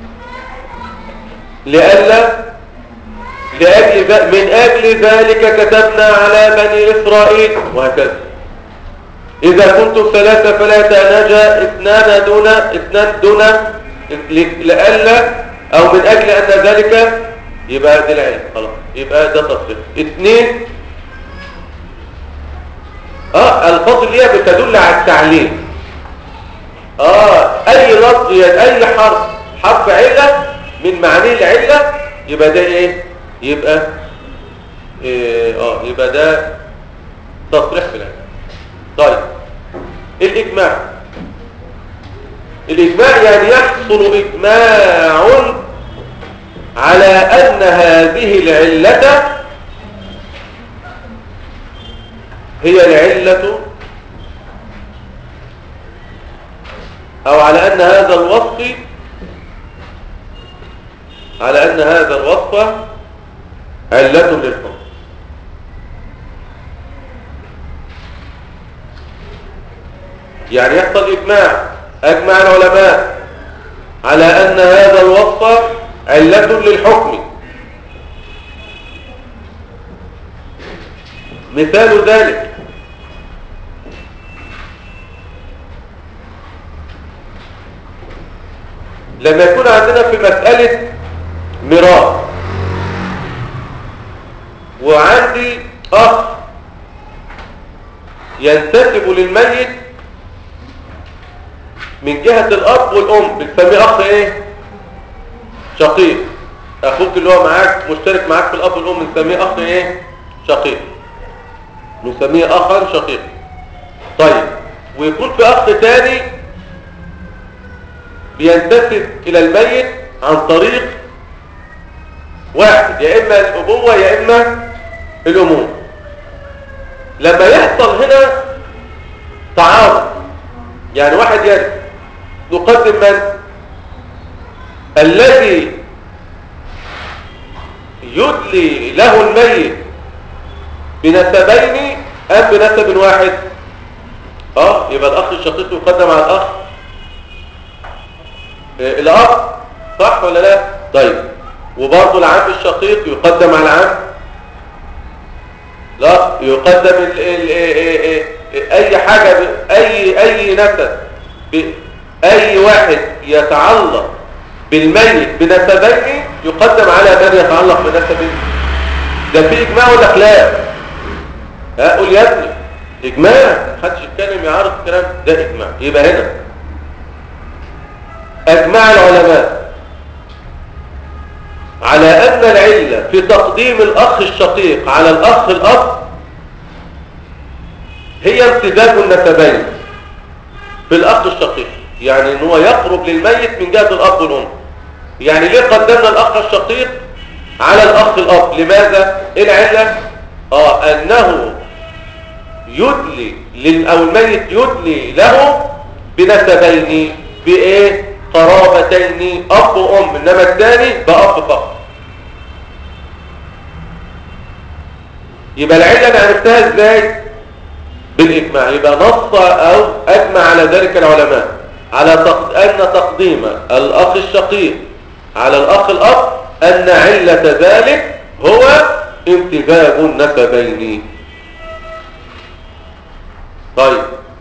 Speaker 1: لئلا لأجل ذ- من أجل ذلك كتبنا على بني إسرائيل وهكذا إذا كنتم ثلاثة فلا تنجى اثنان دون اثنان دون ل- لئلا أو من أجل أن ذلك يبقى دي العلم خلاص يبقى ده تصريح اثنين اه الفاظ اللي هي بتدل على التعليم اه اي لفظ يا اي حرف حرف عله من معانيه العله يبقى ده ايه يبقى إيه اه يبقى ده تصريح بالعله طيب الاجماع الاجماع يعني يحصل اجماع على ان هذه العله هي العله او على ان هذا الوصف على ان هذا الوصف علة للحكم يعني يحصل اجماع اجمع العلماء على ان هذا الوصف علة للحكم مثال ذلك لما يكون عندنا في مسألة ميراث وعندي أخ ينتسب للميت من جهة الأب والأم بنسميه أخ إيه؟ شقيق أخوك اللي هو معاك مشترك معاك في الأب والأم بنسميه أخ إيه؟ شقيق نسميه أخا شقيق طيب ويكون في أخ تاني بينتسب إلى الميت عن طريق واحد يا إما الأبوة يا إما الأمومة لما يحصل هنا تعارض يعني واحد يرث نقدم من الذي يدلي له الميت بنسبين أم بنسب واحد اه يبقى الأخ الشقيق يقدم على الأخ إيه، الأب صح ولا لا طيب وبرضه العم الشقيق يقدم على العم لا يقدم ال ال ال ال اي حاجة ب- اي اي نسب ب- اي واحد يتعلق بالميت بنسبين يقدم على من يتعلق بنسب ده في اجماع ولا خلاف ها قول يا ابني اجماع محدش يتكلم يعارض الكلام ده اجماع يبقى هنا اجمع العلماء على أن العلة في تقديم الأخ الشقيق على الأخ الأب هي امتداد النسبين في الأخ الشقيق يعني ان هو يقرب للميت من جهة الأب والأم يعني ليه قدمنا الأخ الشقيق على الأخ الأب لماذا؟ إيه العلة؟ آه أنه يدلي لل أو الميت يدلي له بنسبين بإيه؟ قرابتين أب وأم إنما الثاني بأب فقط يبقى العلة أنا عرفتها إزاي؟ بالإجماع يبقى نص أو أجمع على ذلك العلماء على تق... أن تقديم الأخ الشقيق على الأخ الأب أن علة ذلك هو امتزاج النسبين طيب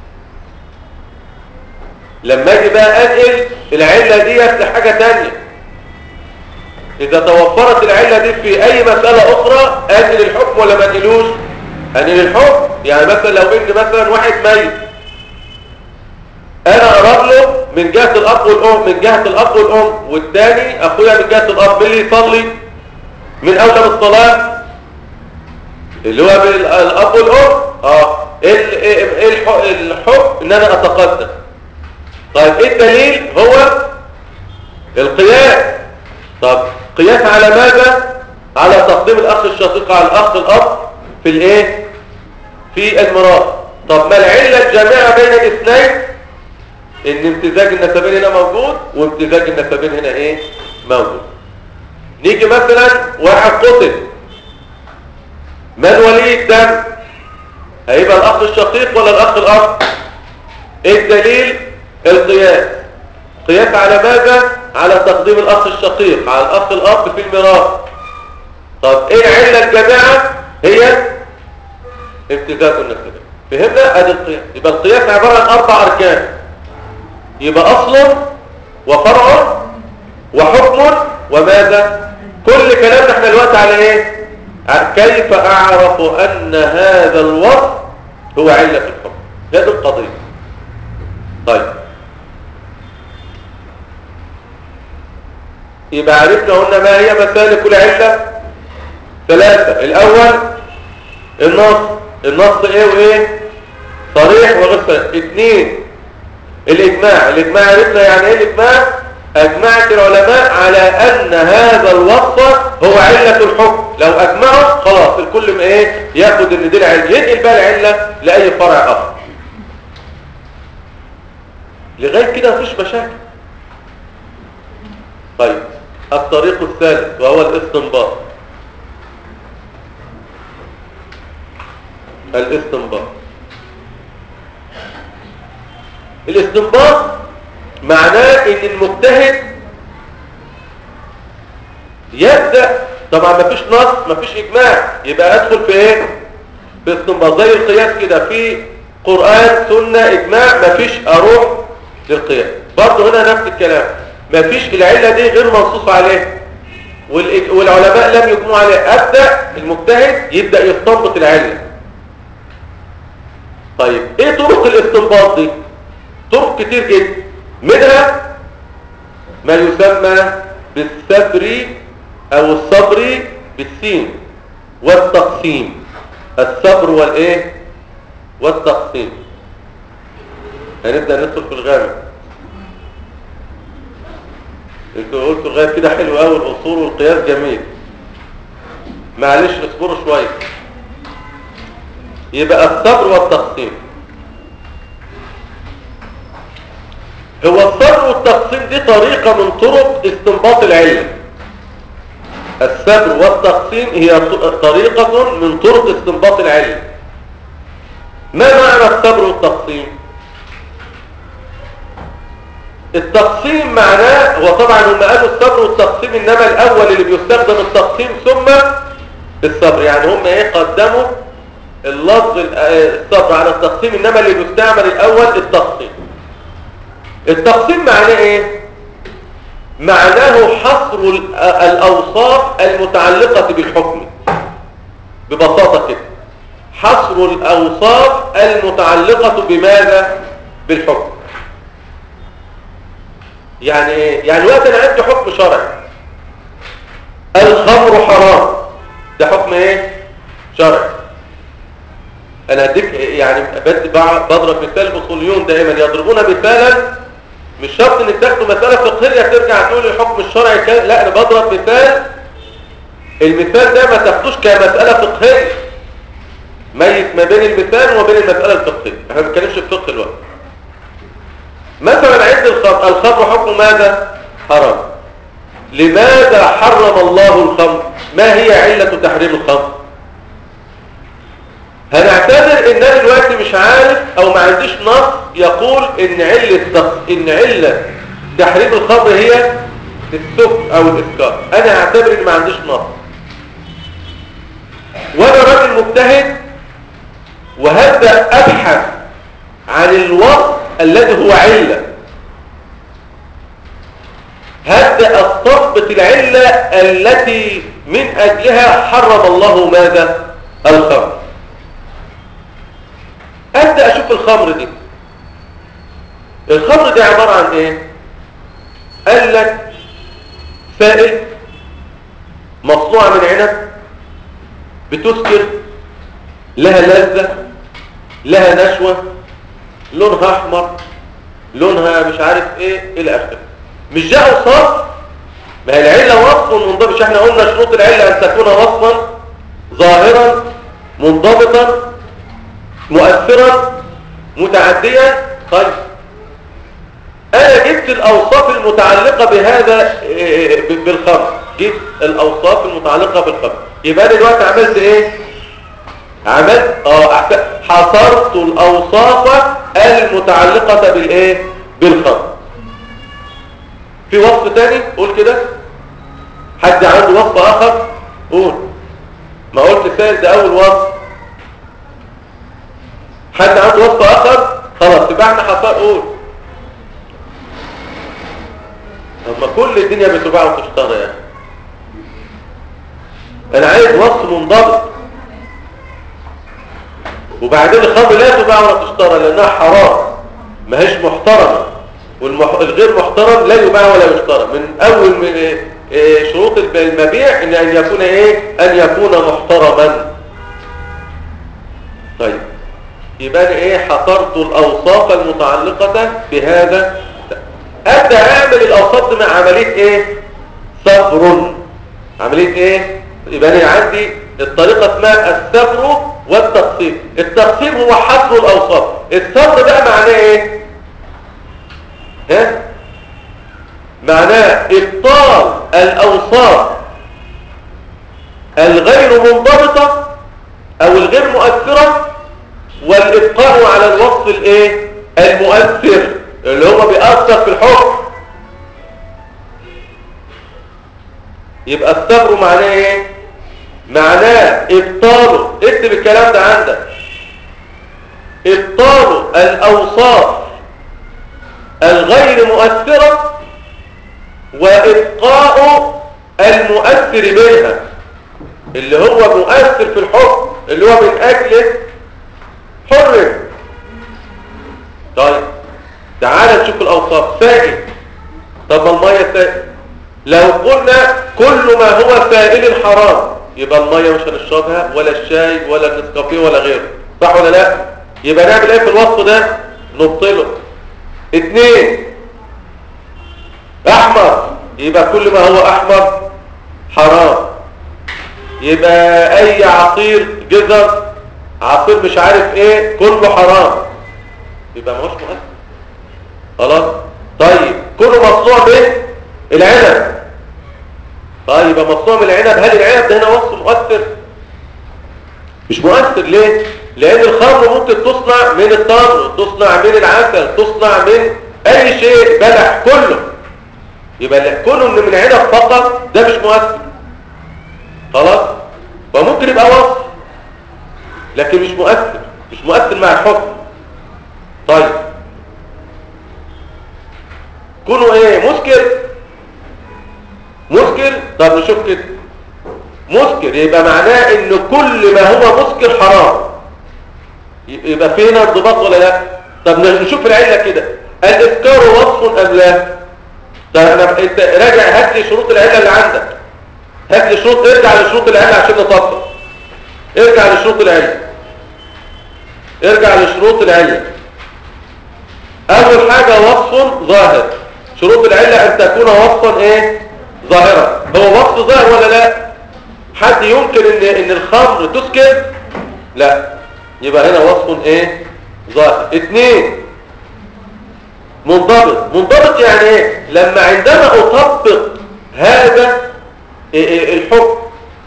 Speaker 1: لما اجي بقى انقل العلة ديت لحاجة تانية اذا توفرت العلة دي في اي مسألة اخرى انقل الحكم ولا ما انقلوش يعني للحكم يعني مثلا لو ان مثلا واحد ميت انا اقرب له من جهة الاب والام من جهة الاب والام والتاني اخويا من جهة الاب مين اللي يصلي من اولى بالصلاة اللي هو بال- الاب والام اه ايه ال- ايه إيه الح- الحكم ان انا اتقدم طيب ايه الدليل هو القياس طب قياس على ماذا على تقديم الاخ الشقيق على الاخ الاب في الايه في الميراث طب ما العله الجامعه بين الاثنين ان امتزاج النسبين هنا موجود وامتزاج النسبين هنا ايه موجود نيجي مثلا واحد قتل من ولي الدم هيبقى الاخ الشقيق ولا الاخ الاب ايه الدليل القياس قياس على ماذا على تقديم الاخ الشقيق على الاخ الاب في الميراث طب ايه العله الجامعه هي امتزاج النسبين فهمنا ادي القياس يبقى القياس عباره عن اربع اركان يبقى اصل وفرع وحكم وماذا كل كلامنا احنا دلوقتي على ايه عن كيف اعرف ان هذا الوصف هو عله في الحكم هذه القضيه طيب يبقى عرفنا قلنا ما هي مسالك العله ثلاثه الاول النص النص ايه وايه صريح وغير صريح اثنين الاجماع الاجماع عرفنا يعني ايه الاجماع اجمعت العلماء على ان هذا الوصف هو علة الحكم لو اجمعوا خلاص الكل ما ايه ياخد ان دي العلة ينقل بقى العلة لاي فرع اخر لغاية كده مفيش مشاكل طيب الطريق الثالث وهو الاستنباط الاستنباط الاستنباط معناه ان المجتهد يبدأ طبعا مفيش نص مفيش اجماع يبقى ادخل في ايه في استنباط زي القياس كده في قرآن سنة اجماع مفيش اروح للقياس برضه هنا نفس الكلام مفيش العلة دي غير منصوص عليها والإج- والعلماء لم يجمعوا عليها ابدأ المجتهد يبدأ يستنبط العلة طيب ايه طرق الاستنباط دي طرق كتير جدا منها ما يسمى بالسبر او الصبر بالسين والتقسيم الصبر والايه والتقسيم هنبدا ندخل في الغامق انتوا قلتوا لغايه كده حلو قوي الاصول والقياس جميل معلش اصبروا شويه يبقى الصبر والتقسيم هو الصبر والتقسيم دي طريقة من طرق استنباط العلم الصبر والتقسيم هي ط- طريقة من طرق استنباط العلم ما معنى الصبر والتقسيم التقسيم معناه هو طبعا هم قالوا الصبر والتقسيم انما الاول اللي بيستخدم التقسيم ثم الصبر يعني هم ايه قدموا اللفظ ال- آه، الصبر على التقسيم انما اللي بيستعمل الاول التقسيم التقسيم معناه ايه معناه حصر ال- آه، الاوصاف المتعلقة بالحكم ببساطة كده حصر الاوصاف المتعلقة بماذا بالحكم يعني ايه يعني وقت انا عندي حكم شرعي الخمر حرام ده حكم ايه شرعي انا اديك يعني بدي بع- بضرب مثال الاصوليون دائما يضربون مثالا مش شرط ان تاخدوا مساله فقهيه ترجع تقول الحكم الشرعي كان لا انا بضرب مثال المثال ده ما تاخدوش كمساله فقهيه ميز ما بين المثال وما بين المساله الفقهيه احنا ما بنتكلمش في الفقه دلوقتي مثلا عند الخمر الخمر حكم ماذا حرام لماذا حرم الله الخمر ما هي علة تحريم الخمر هنعتبر ان انا دلوقتي مش عارف او ما عنديش نص يقول ان علة تق- ان علة تحريم الخمر هي السكر او الاسكار انا هعتبر ان ما عنديش نص وانا راجل مجتهد وهبدا ابحث عن الوصف الذي هو علة هبدا استنبط العلة التي من اجلها حرم الله ماذا الخمر نشوف الخمر دي الخمر دي عبارة عن ايه قال لك سائل مصنوعة من عنب بتسكر لها لذة لها نشوة لونها احمر لونها مش عارف ايه الى اخره مش ده اوصاف ما هي العله وصف منضبط مش احنا قلنا شروط العله ان تكون وصفا ظاهرا منضبطا مؤثرا متعديا طيب انا جبت الاوصاف المتعلقه بهذا إيه، بالخمر جبت الاوصاف المتعلقه بالخمر يبقى انا دلوقتي عملت ايه عملت اه أحسن- حصرت الاوصاف المتعلقه بالايه بالخمر في وصف تاني قول كده حد عنده وصف اخر قول ما قلت سائل ده اول وصف حد عنده وصف اخر خلاص يبقى احنا حصر قول اما كل الدنيا بتباع وتشترى يعني انا عايز وصف منضبط وبعدين الخمر لا تباع ولا تشترى لانها حرام ما هيش محترمه والغير محترم لا يباع ولا يشترى من اول من إيه؟ إيه شروط الب- المبيع ان ان يكون ايه ان يكون محترما طيب يبقى أنا ايه حصرت الاوصاف المتعلقه بهذا ابدا اعمل الاوصاف دي مع عمليه ايه صبر عمليه ايه يبقى انا عندي الطريقه اسمها الصبر والتقسيم التقسيم هو حصر الاوصاف الصبر بقى معناه ايه ها معناه ابطال الاوصاف الغير منضبطه او الغير مؤثره والابقاء على الوصف الايه المؤثر اللي هو بيأثر في الحكم يبقى الصبر معناه ايه معناه ابطاله اكتب الكلام ده عندك ابطال الاوصاف الغير مؤثرة وابقاء المؤثر منها اللي هو مؤثر في الحكم اللي هو من اجله حرم طيب تعال نشوف الاوصاف سائل طب ما الميه سائل لو قلنا كل ما هو سائل حرام يبقى الميه مش هنشربها ولا الشاي ولا النسكافيه ولا غيره صح ولا لا يبقى نعمل ايه في الوصف ده نبطله اتنين احمر يبقى كل ما هو احمر حرام يبقى اي عصير جزر عصير مش عارف ايه كله حرام يبقى ماهوش مؤثر خلاص طيب كله مصنوع من العنب طيب يبقى مصنوع من العنب هل العنب ده هنا وصف مؤثر مش مؤثر ليه لان الخمر ممكن تصنع من التمر تصنع من العسل تصنع من اي شيء بلح كله يبقى لا- كونه من من عنب فقط ده مش مؤثر خلاص وممكن يبقى وصف لكن مش مؤثر مش مؤثر مع الحكم طيب كونه ايه مسكر مسكر طب نشوف كده مسكر يبقى معناه ان كل ما هو مسكر حرام يبقى فينا انضباط ولا لا طب نشوف العله كده الافكار وصف ام لا طب انا انت راجع هات لي شروط العله اللي عندك هات لي شروط ارجع لشروط العله عشان نطبق ارجع لشروط العله ارجع لشروط العله اول حاجه وصف ظاهر شروط العله ان تكون وصفا ايه ظاهرا هو وصف ظاهر ولا لا حد يمكن ان ان الخمر تسكر لا يبقى هنا وصف ايه ظاهر اثنين منضبط منضبط يعني ايه لما عندما اطبق هذا إيه إيه الحكم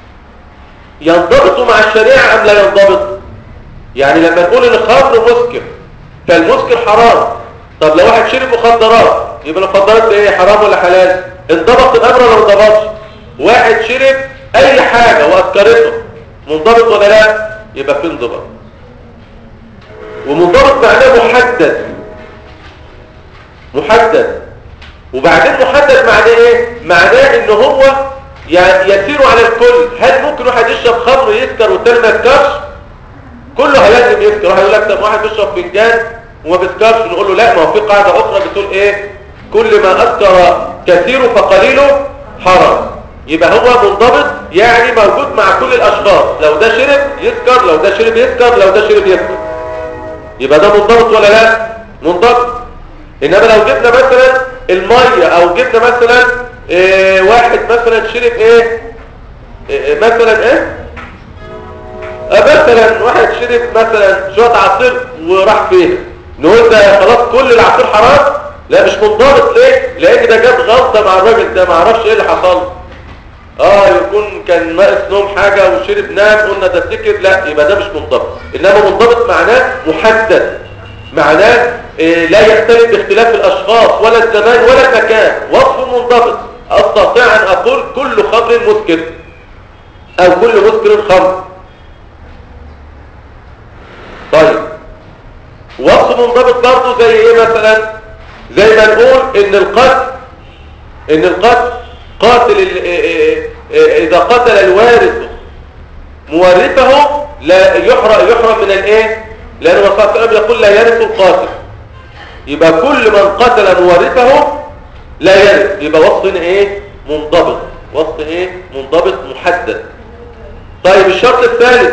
Speaker 1: ينضبط مع الشريعه ام لا ينضبط يعني لما نقول ان الخمر مسكر فالمسكر حرام طب لو واحد شرب مخدرات يبقى المخدرات دي ايه حرام ولا حلال انضبط الامر ولا ما انضبطش واحد شرب اي حاجه واسكرته منضبط ولا لا يبقى في انضباط ومنضبط معناه محدد محدد وبعدين محدد معناه ايه معناه ان هو يعني يسير على الكل هل ممكن واحد يشرب خمر يسكر والتاني ما يسكرش كله هيلازم يسكر واحد يقول لك طب واحد بيشرب فنجان وما بيسكرش نقول له لا ما هو في قاعده اخرى بتقول ايه كل ما اسكر كثيره فقليله حرام يبقى هو منضبط يعني موجود مع كل الاشخاص لو ده شرب يسكر لو ده شرب يسكر لو ده شرب يسكر يبقى ده منضبط ولا لا منضبط انما لو جبنا مثلا الميه او جبنا مثلا إيه واحد مثلا شرب ايه, إيه مثلا ايه آه مثلا واحد شرب مثلا شويه عصير وراح فيها نقول ده خلاص كل العصير حرام لا مش منضبط ليه لان ده جاب غلطه مع الراجل ده ما اعرفش ايه اللي حصل اه يكون كان ناقص نوم حاجه وشرب نام قلنا ده افتكر لا يبقى ده مش منضبط انما منضبط معناه محدد معناه إيه لا يختلف باختلاف الاشخاص ولا الزمان ولا المكان وصف منضبط استطيع ان اقول كل خمر مسكر او كل مسكر خمر طيب وصف منضبط برضه زي ايه مثلا زي ما نقول ان القتل ان القتل قاتل اذا قتل الوارث مورثه لا يحرم يحرم من الايه لان الرسول صلى الله عليه وسلم يقول لا يرث القاتل يبقى كل من قتل مورثه لا يرث يبقى وصف ايه منضبط وصف ايه منضبط محدد طيب الشرط الثالث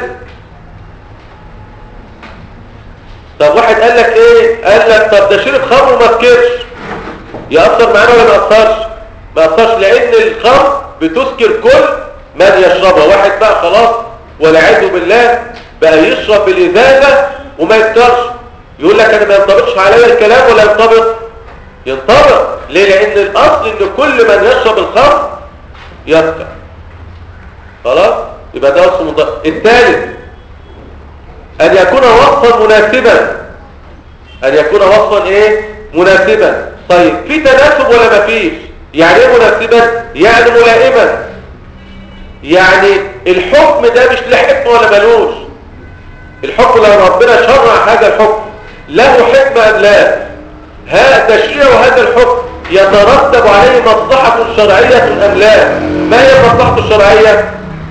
Speaker 1: طب واحد قال لك ايه قال لك طب ده شرب خمر وما سكرش يأثر معانا ولا ما يأثرش ما يأثرش لان الخمر بتسكر كل من يشربها واحد بقى خلاص والعياذ بالله بقى يشرب بالازازه وما يسكرش يقول لك انا ما ينطبقش عليا الكلام ولا ينطبق ينطبق ليه لان الاصل ان كل من يشرب الخمر يسكر خلاص يبقى ده وصف منطبق الثالث أن يكون وصفا مناسبا أن يكون وصفا إيه مناسبا طيب في تناسب ولا ما فيش يعني إيه مناسبا يعني ملائما يعني الحكم ده مش له حكمة ولا ملوش الحكم لو ربنا شرع هذا الحكم له حكمة أم لا ها تشريع هذا الحكم يترتب عليه مصلحة شرعية أم لا ما هي المصلحة الشرعية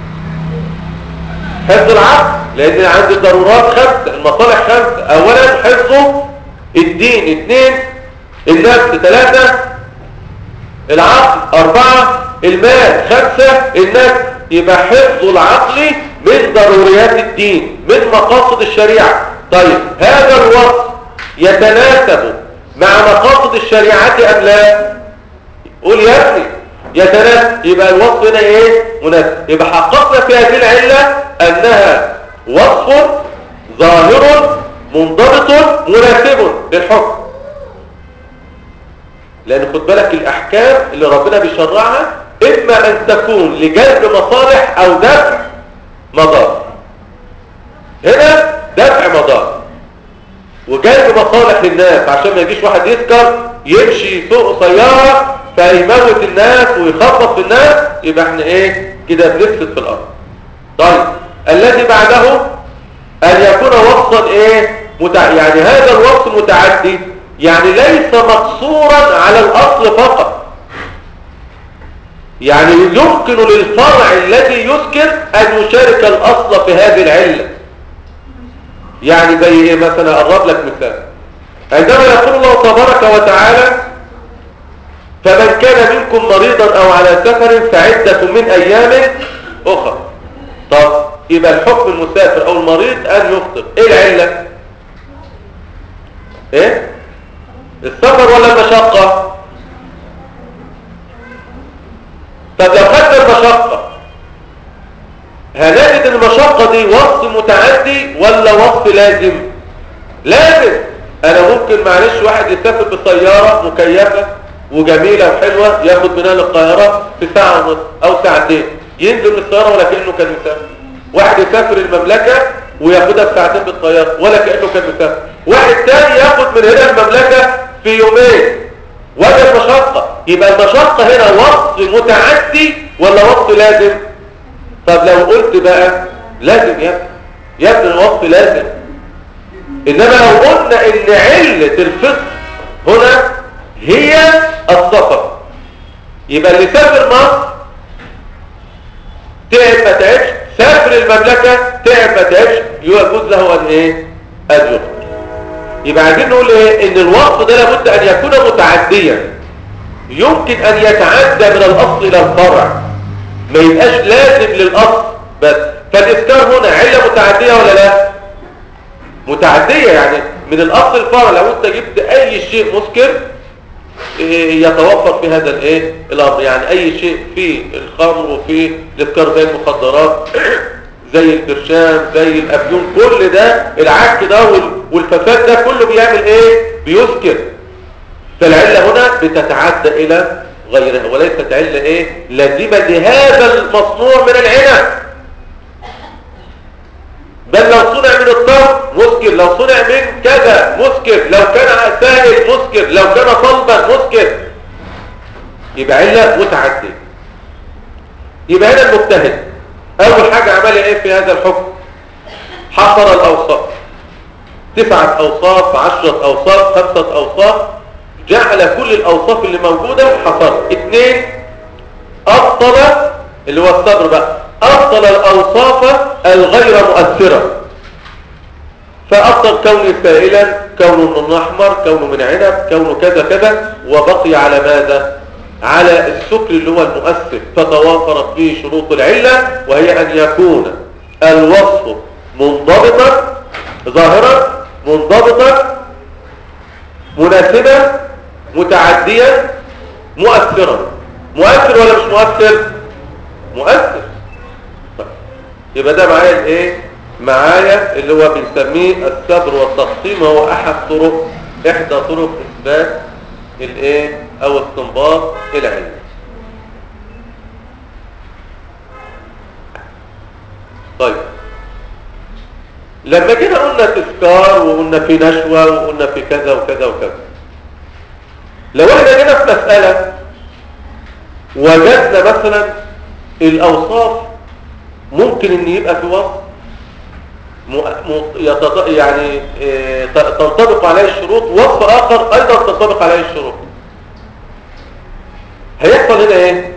Speaker 1: حفظ العقل لان عند الضرورات خمسة المصالح خمسة اولا حفظ الدين اثنين النفس ثلاثة العقل اربعة المال خمسة النفس يبقى حفظ العقل من ضروريات الدين من مقاصد الشريعة طيب هذا الوصف يتناسب مع مقاصد الشريعة ام لا قول يا ابني يتناسب يبقى الوصف هنا ايه مناسب يبقى حققنا في هذه العلة انها وصف ظاهر منضبط مناسب للحكم لان خد بالك الاحكام اللي ربنا بيشرعها اما ان تكون لجلب مصالح او دفع مضار هنا دفع مضار وجلب مصالح للناس عشان ما يجيش واحد يسكر يمشي يسوق سيارة فيموت الناس ويخبط في الناس يبقى احنا ايه كده بنفسد في الارض طيب الذي بعده ان يكون وصفا ايه متع... يعني هذا الوصف متعدي يعني ليس مقصورا على الاصل فقط يعني يمكن للفرع الذي يذكر ان يشارك الاصل في هذه العله يعني زي ايه مثلا اقرب لك مثال عندما يقول الله تبارك وتعالى فمن كان منكم مريضا او على سفر فعده من ايام اخرى طب يبقى الحكم المسافر او المريض ان يفطر ايه العلة ايه السفر ولا المشقة طب لو خدنا المشقة هنجد المشقة دي وصف متعدي ولا وصف لازم لازم انا ممكن معلش واحد يسافر بسيارة مكيفة وجميلة وحلوة ياخد منها للقاهرة في ساعة ونص او ساعتين ينزل من السيارة ولا كأنه كان مسافر واحد يسافر المملكة وياخدها في ساعتين بالطيارة ولا كأنه كان مسافر واحد تاني ياخد من هنا المملكة في يومين ولا المشقة يبقى المشقة هنا وصف متعدي ولا وصف لازم طب لو قلت بقى لازم يا ابني يا ابني الوصف لازم انما لو قلنا ان علة الفطر هنا هي السفر يبقى اللي سافر مصر تعب ما تعبش سافر المملكة تعب ما تعبش يجوز له ان ايه ان يخبر يبقى عايزين نقول ايه ان الوصف ده لابد ان يكون متعديا يمكن ان يتعدى من الاصل الى الفرع ما يبقاش لازم للاصل بس فالاسكار هنا عله متعديه ولا لا متعديه يعني من الاصل الفرع لو انت جبت اي شيء مسكر إيه، يتوفر في هذا الايه الامر يعني اي شيء في الخمر وفي الاسكار زي المخدرات زي البرشام زي الافيون كل ده العك ده وال- والفساد ده كله بيعمل ايه بيسكر فالعله هنا بتتعدى الى غيرها وليست عله ايه لازمه لهذا المصنوع من العنب بل لو صنع من الطرف مسكر لو صنع من كذا مسكر لو كان سائل مسكر لو كان صلبا مسكر يبقى علة متعدية يبقى هنا المجتهد أول حاجة عملها إيه في هذا الحكم حصر الأوصاف تسعة أوصاف عشرة أوصاف خمسة أوصاف جعل كل الأوصاف اللي موجودة حصر اثنين أبطل اللي هو الصبر بقى أبطل الأوصاف الغير مؤثرة فأبطل كوني سائلا كونه من أحمر كونه من عنب كونه كذا كذا وبقي على ماذا على السكر اللي هو المؤثر فتوافرت فيه شروط العلة وهي أن يكون الوصف منضبطا ظاهرا منضبطا مناسبا متعديا مؤثرا مؤثر ولا مش مؤثر مؤثر طيب. يبقى ده معايا الايه معايا اللي هو بنسميه الصبر والتقسيم هو احد طرق احدى طرق اثبات الايه او استنباط العلم طيب لما جينا قلنا تذكار وقلنا في نشوة وقلنا في كذا وكذا وكذا لو احنا جينا في مسألة وجدنا مثلا الأوصاف ممكن ان يبقى في وصف م... م... يتط... يعني اه... ت- تنطبق عليه الشروط وصف آخر أيضا تنطبق عليه الشروط هيحصل هنا ايه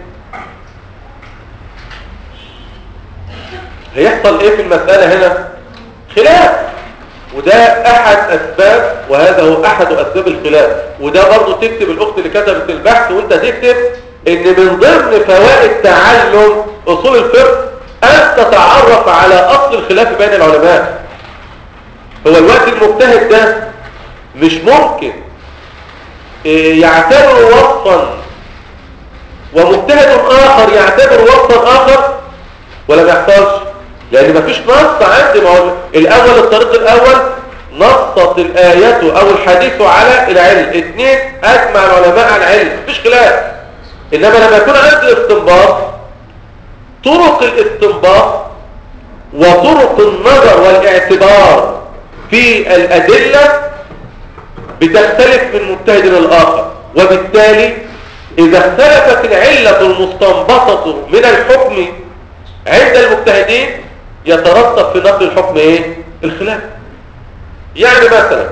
Speaker 1: هيحصل ايه في المسألة هنا خلاف وده احد اسباب وهذا هو احد اسباب الخلاف وده برضو تكتب الاخت اللي كتبت البحث وانت تكتب ان من ضمن فوائد تعلم اصول الفقه ان تتعرف على اصل الخلاف بين العلماء هو الوقت المجتهد ده مش ممكن إيه، يعتبر وصفا ومجتهد اخر يعتبر وصفا اخر ولا ما يحصلش لان مفيش نص عندي ما هو الاول الطريق الاول نصت الايه او الحديث على العلم اثنين اجمع العلماء على العلم مفيش خلاف انما لما يكون عندي استنباط طرق الاستنباط وطرق النظر والاعتبار في الادله بتختلف من مجتهد للاخر وبالتالي اذا اختلفت العله المستنبطه من الحكم عند المجتهدين يترتب في نقل الحكم ايه الخلاف يعني مثلا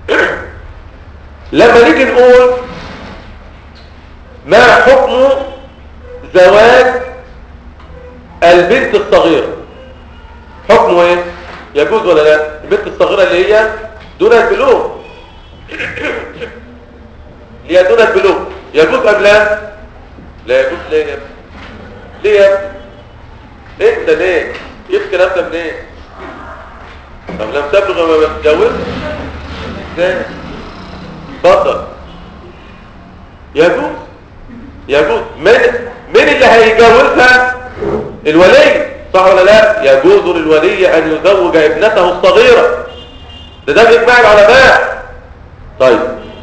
Speaker 1: لما نيجي نقول ما حكم زواج البنت الصغيرة حكمه ايه يجوز ولا لا البنت الصغيرة اللي هي دون البلوغ اللي هي دون البلوغ يجوز ام لا لا يجوز ليه يا ابني ليه يا ابني انت ليه جبت الكلام ده منين طب لم تبلغ ما تتجوز ازاي اتفضل يجوز يجوز من من اللي هيجوزها الولي صح ولا لا يجوز للولي ان يزوج ابنته الصغيره ده ده باجماع العلماء طيب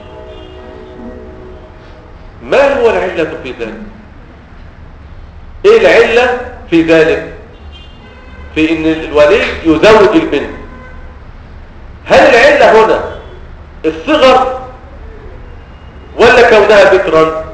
Speaker 1: ما هو العله في ذلك ايه العله في ذلك في ان الولي يزوج البنت هل العلة هنا الصغر ولا كونها بكرا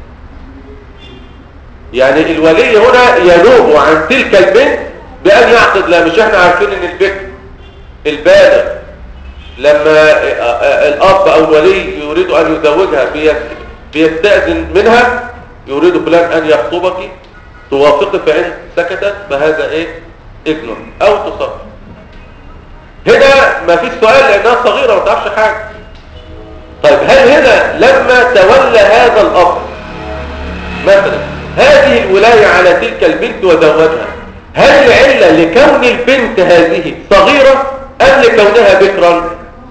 Speaker 1: يعني الولي هنا ينوب عن تلك البنت بأن يعقد لا مش احنا عارفين ان البكر البالغ لما الاب او الولي يريد ان يزوجها بيس- بيستأذن منها يريد فلان ان يخطبك توافقي فإن سكتت فهذا ايه ابنه او تصرف هنا ما فيش سؤال لانها صغيرة ما تعرفش حاجة طيب هل هنا لما تولى هذا الأب مثلا هذه الولاية على تلك البنت وزوجها هل العلة لكون البنت هذه صغيرة أم لكونها بكرا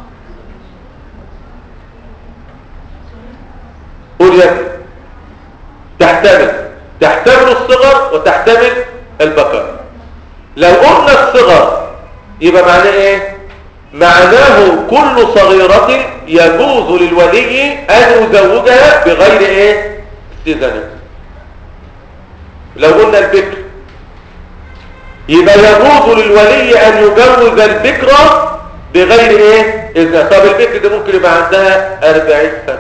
Speaker 1: قول يا ابني. تحتمل تحتمل الصغر وتحتمل البكر لو قلنا الصغر يبقى معناه ايه معناه كل صغيرة يجوز للولي أن يزوجها بغير ايه استئذانه لو قلنا البكر يبقى يجوز للولي أن يجوز البكرة بغير ايه إذن طب البكر ده ممكن يبقى عندها 40 سنة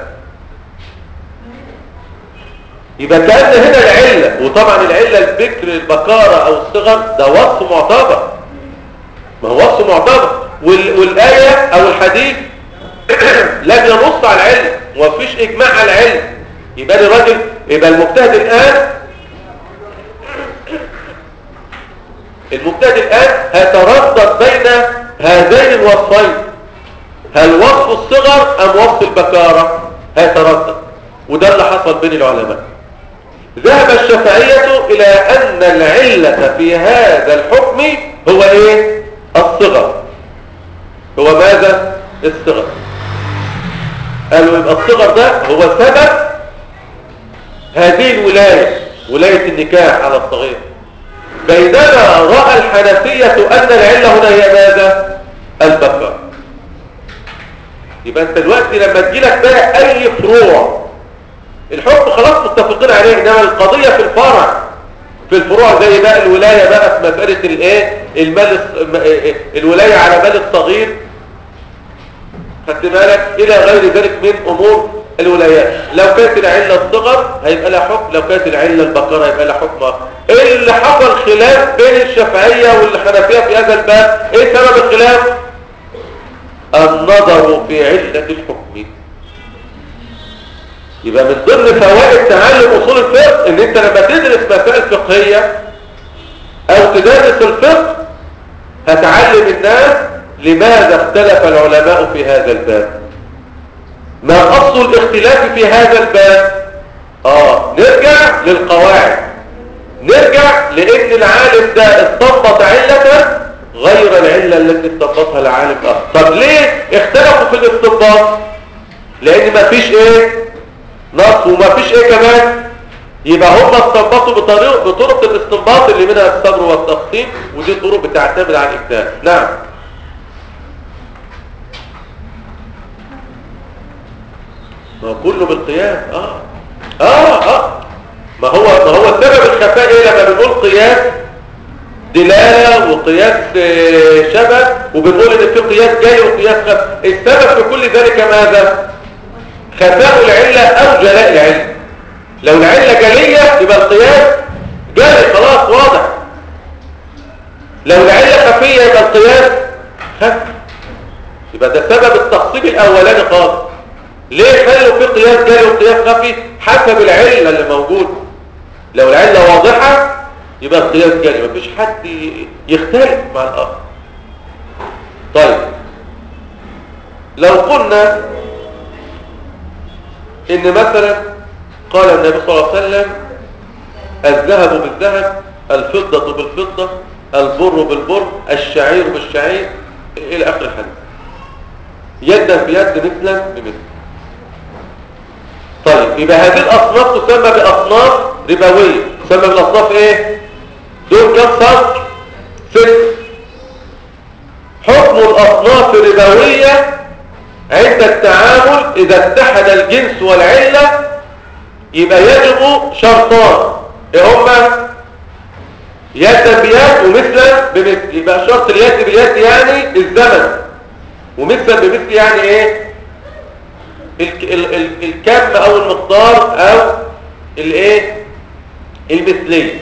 Speaker 1: يبقى كأن هنا العلة وطبعا العلة البكر البكارة أو الصغر ده وصف معتبر ما هو وصف معتبر وال... والآية أو الحديث لم ينص على العلم ومفيش إجماع على العلم يبقى الراجل يبقى المجتهد الآن المجتهد الآن هيتردد بين هذين الوصفين هل وصف الصغر أم وصف البكارة هيتردد وده اللي حصل بين العلماء ذهب الشافعية إلى أن العلة في هذا الحكم هو إيه الصغر هو ماذا الصغر قالوا يبقى الصغر ده هو سبب هذه الولاية ولاية النكاح على الصغير بينما رأى الحنفية أن العلة هنا هي ماذا البكر يبقى انت دلوقتي لما تجيلك بقى اي فروع الحكم خلاص متفقين عليه انما القضية في الفرع في الفروع زي بقى الولاية بقى في مسألة الايه المال الص- الولاية على مال الصغير خدت بالك الى غير ذلك من امور الولايات لو كانت العلة الصغر هيبقى لها حكم لو كانت العلة البقرة هيبقى لها حكم آخر. ايه اللي حصل خلاف بين الشافعية والحنفية في هذا الباب ايه سبب الخلاف النظر في علة الحكم يبقى من ضمن فوائد تعلم اصول الفقه ان انت لما تدرس مسائل فقهية او تدرس الفقه هتعلم الناس لماذا اختلف العلماء في هذا الباب ما اصل الاختلاف في هذا الباب اه نرجع للقواعد نرجع لان العالم ده استنبط علة غير العلة التي استنبطها العالم اخر طب ليه اختلفوا في الاستنباط لان ما فيش ايه نص وما فيش ايه كمان يبقى هم استنبطوا بطريق بطرق الاستنباط اللي منها الصبر والتقسيم ودي طرق بتعتمد على الاجتهاد نعم ما هو كله بالقياس اه اه اه ما هو ما هو سبب الخفاء ايه لما بنقول قياس دلالة وقياس آه، شبه وبنقول ان في قياس جاي وقياس خف السبب في كل ذلك ماذا خفاء العلة او جلاء العلة لو العلة جلية يبقى القياس جلي خلاص واضح لو العلة خفية يبقى القياس خف يبقى ده سبب التخصيب الاولاني خالص ليه خلوا في قياس جلي وقياس خفي حسب العلة اللي موجودة لو العلة واضحة يبقى القياس جلي مفيش حد ي- يختلف مع الآخر طيب لو قلنا ان مثلا قال النبي صلى الله عليه وسلم الذهب بالذهب الفضة بالفضة البر بالبر الشعير بالشعير الى اخر الحديث يدا بيد مثلا بمثل طيب يبقى هذه الاصناف تسمى باصناف ربويه تسمى بالاصناف ايه دول كام صنف ست حكم الاصناف الربويه عند التعامل اذا اتحد الجنس والعله يبقى يجب شرطان ايه هما يدا بيد ومثلا بمثل يبقى شرط اليد باليد يعني الزمن ومثلا بمثل يعني ايه الك- ال- ال- الكم او المقدار او الايه المثلية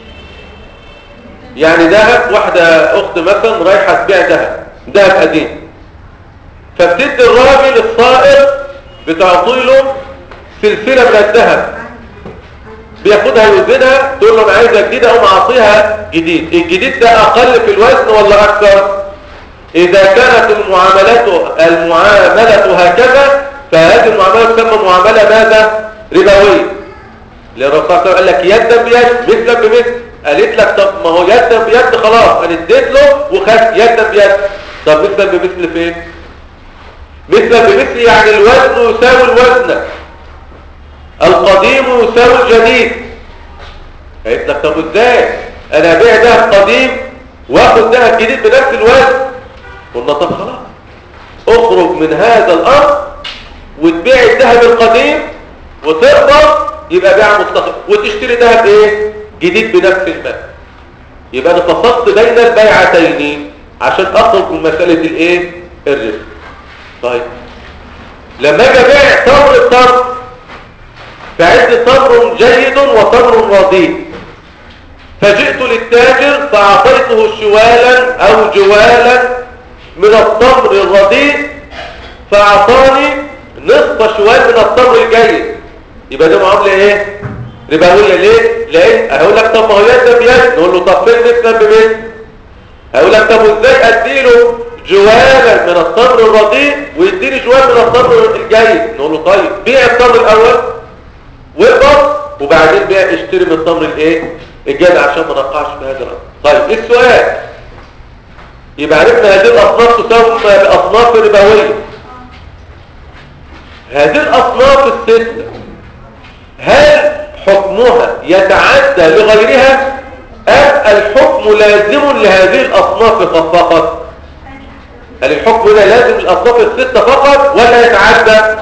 Speaker 1: يعني ذهب واحدة اخت مثلا رايحة تبيع ذهب ذهب قديم فبتدي الراجل الصائر بتعطي له سلسلة من الذهب بياخدها يوزنها تقول له انا عايزها جديدة او معطيها جديد الجديد ده اقل في الوزن ولا اكثر إذا كانت المعاملات المعاملة هكذا فهذه المعاملة تسمى معاملة ماذا؟ ربوية لأن الرسول صلى الله عليه وسلم قال لك يدا بيد مثلا بمثل قالت لك طب ما هو يدا بيد خلاص انا اديت له وخدت يدا بيد طب مثلا بمثل فين؟ مثلا بمثل يعني الوزن يساوي الوزن القديم يساوي الجديد قالت لك طب ازاي؟ انا ابيع ذهب قديم واخد ذهب جديد بنفس الوزن قلنا طب خلاص اخرج من هذا الامر وتبيع الذهب القديم وتقبض يبقى بيع مستقل وتشتري ذهب ايه جديد بنفس المال يبقى انا فصلت بين البيعتين عشان اخرج من مساله الايه الربا طيب لما اجي ابيع تمر التمر فعندي تمر جيد وتمر رديء فجئت للتاجر فاعطيته شوالا او جوالا من التمر الرديء فاعطاني نصف شوال من التمر الجيد يبقى ده معامله ايه ربويه ليه لان هقول لك طب ما هو يد بيد نقول له طب فين نسبه بمثل هقول لك طب ازاي اديله جوالا من التمر الرديء ويديني جوال من التمر الجيد نقول له طيب بيع التمر الاول واقبض وبعدين بيع اشتري من التمر الايه الجيد عشان ما نقعش في هذا الامر طيب السؤال يبقى عرفنا هذه الاصناف تسمى باصناف ربويه هذه الاصناف السته هل حكمها يتعدى لغيرها أم الحكم لازم لهذه الأصناف فقط هل الحكم هنا لازم للأصناف الستة فقط ولا يتعدى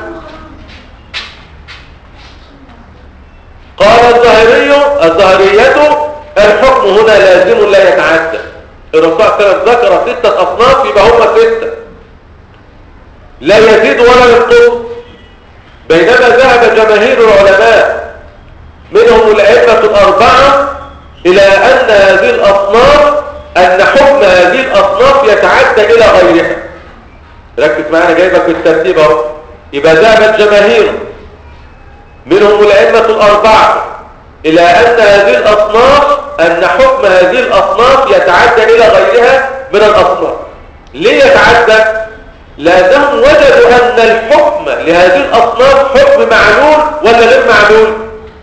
Speaker 1: قال الظاهري الظاهرية الحكم هنا لازم لا يتعدى الرسول صلى الله عليه وسلم ذكر ستة أصناف يبقى هم ستة لا يزيد ولا ينقص بينما ذهب جماهير العلماء منهم الأئمة الأربعة إلى أن هذه الأصناف أن حكم هذه الأصناف يتعدى إلى غيرها ركز معنا جايبك بالترتيب اهو يبقى ذهب الجماهير منهم الأئمة الأربعة إلى أن هذه الأصناف أن حكم هذه الأصناف يتعدى إلى غيرها من الأصناف ليه يتعدى؟ لأنهم وجدوا أن الحكم لهذه الأصناف حكم معلول ولا غير معلول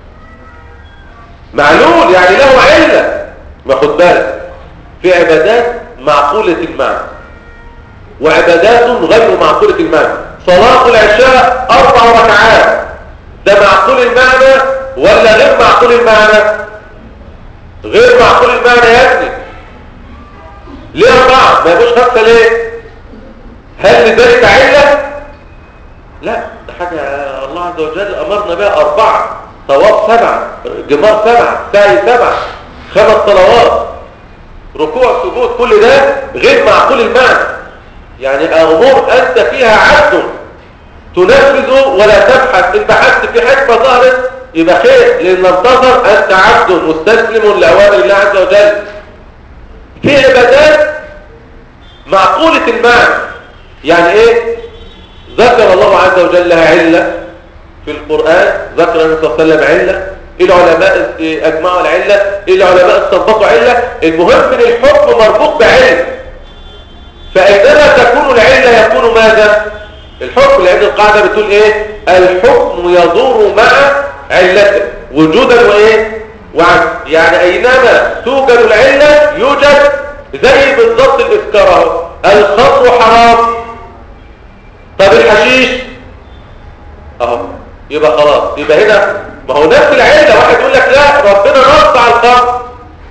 Speaker 1: معلول يعني له علة ما خد بالك في عبادات معقولة المعنى وعبادات غير معقولة المعنى صلاة العشاء أربع ركعات ده معقول المعنى ولا غير معقول المعنى غير معقول المعنى يا ابني ليه أربعة ما يبقوش خمسة ليه هل لذلك علة لا ده حاجة الله عز وجل أمرنا بها أربعة طواف سبعة جمار سبعة سعي سبعة خمس صلوات ركوع سجود كل ده غير معقول المعنى يعني أمور أنت فيها عبد تنفذ ولا تبحث إن بحثت في حكمة ظهرت يبقى خير لأن انتظر أنت عبد مستسلم لأوامر الله عز وجل في عبادات معقولة المعنى يعني ايه ذكر الله عز وجل لها علة في القرآن ذكر النبي صلى الله عليه وسلم علة العلماء اجمعوا العلة العلماء استنبطوا علة المهم ان الحكم مربوط بعلم فاينما تكون العلة يكون ماذا الحكم لان القاعدة بتقول ايه الحكم يدور مع علته وجودا وايه وعن يعني اينما توجد العلة يوجد زي بالضبط الافكار اهو الخمر حرام طب الحشيش اهو يبقى خلاص يبقى هنا ما هو نفس العله واحد يقول لك لا ربنا نص على الخمر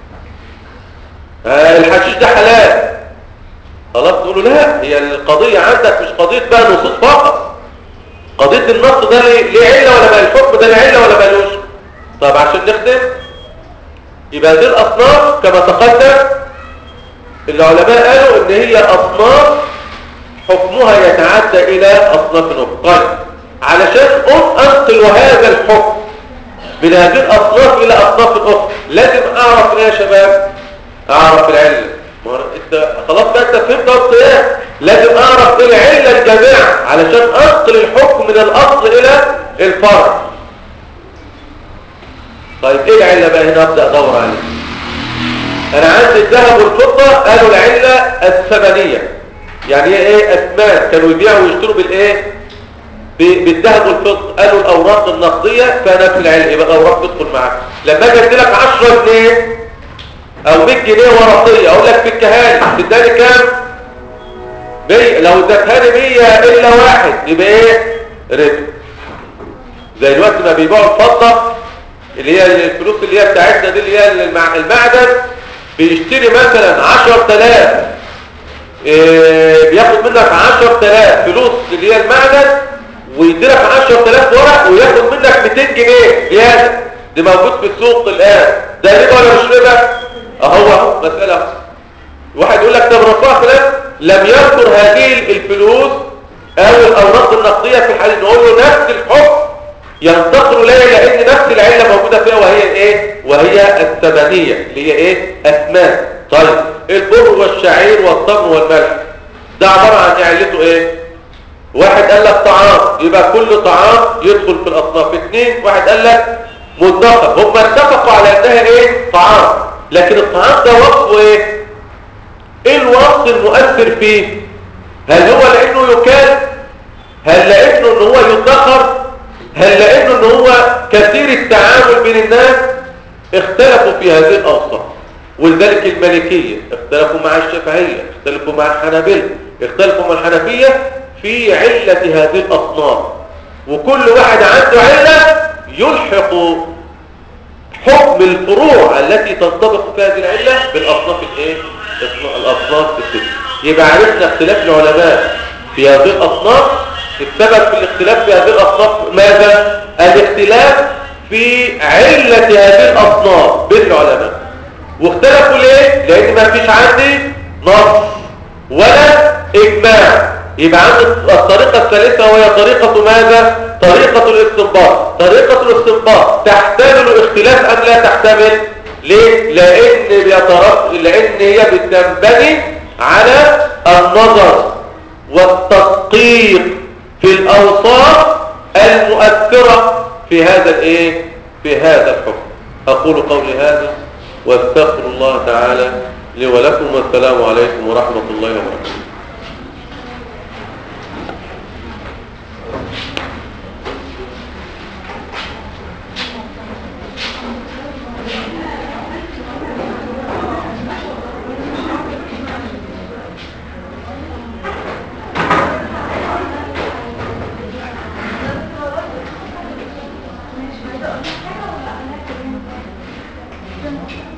Speaker 1: آه الحشيش ده حلال خلاص تقول له لا هي القضيه عندك مش قضيه بقى نصوص فقط قضيه النص ده ليه عله ولا ما الحكم ده ليه عله ولا مالوش طب عشان نختم يبقى دي الاصناف كما تقدم العلماء قالوا ان هي اصناف حكمها يتعدى الى اصناف اخرى طيب علشان انقل هذا الحكم من هذه الاصناف الى اصناف اخرى لازم اعرف ايه يا شباب اعرف العله انت خلاص بقى انت فهمت القياس لازم اعرف ايه العله الجامعه علشان انقل الحكم من الاصل الى الفرع طيب ايه العله بقى هنا ابدا ادور عليها انا عندي الذهب والفضة قالوا العلة الثمنية يعني هي ايه اثمان كانوا يبيعوا ويشتروا بالايه ب- بالذهب والفضه قالوا الاوراق النقديه فانا في العلم يبقى الاوراق تدخل معاك لما اجي ادي لك 10 جنيه او 100 جنيه ورقيه اقول لك في الكهانه تداني كام 100 لو ادتها لي 100 الا واحد يبقى ايه ربا زي الوقت ما بيبيعوا الفضه اللي هي الفلوس اللي هي بتاعتنا دي اللي هي المع- المعدن بيشتري مثلا 10000 إيه، بياخد منك 10000 فلوس اللي هي المعدن ويديلك 10000 ورق وياخد منك 200 جنيه زياده ده موجود في السوق الان ده ربا ولا مش ربا اهو اهو مساله أهو. واحد يقول لك طب رفاه فلان لم يذكر هذه الفلوس او الاوراق النقديه في الحديث نقول له نفس الحكم ينتقل اليه لان نفس العله موجوده فيها وهي الايه وهي الثمانيه اللي هي ايه اثمان طيب البر والشعير والتمر والملح ده عباره عن علته ايه واحد قال لك طعام يبقى كل طعام يدخل في الاصناف اثنين واحد قال لك مدخر هم اتفقوا على انها ايه طعام لكن الطعام ده وصفه ايه ايه الوصف المؤثر فيه هل هو لانه يكال هل لانه ان هو يدخر هل لانه ان هو كثير التعامل بين الناس اختلفوا في هذه الاوصاف ولذلك المالكيه اختلفوا مع الشافعيه اختلفوا مع الحنابلة اختلفوا مع الحنفيه في عله هذه الاصناف وكل واحد عنده عله يلحق حكم الفروع التي تنطبق في هذه العلة بالأصناف الايه؟ الأصناف الست يبقى عرفنا اختلاف العلماء في هذه الأصناف السبب في الاختلاف في هذه الأصناف ماذا؟ الاختلاف في علة هذه الأصناف بين العلماء واختلفوا ليه؟ لأن ما فيش عندي نص ولا إجماع يبقى عندي الطريقة الثالثة وهي طريقة ماذا؟ طريقة الاستنباط طريقة الاستنباط تحتمل اختلاف أم لا تحتمل؟ ليه؟ لأن بيترتب لأن هي بتنبني على النظر والتدقيق في الأوصاف المؤثرة في هذا الايه؟ في هذا الحكم أقول قولي هذا واستغفر الله تعالى لي ولكم والسلام عليكم ورحمة الله وبركاته
Speaker 2: ماشي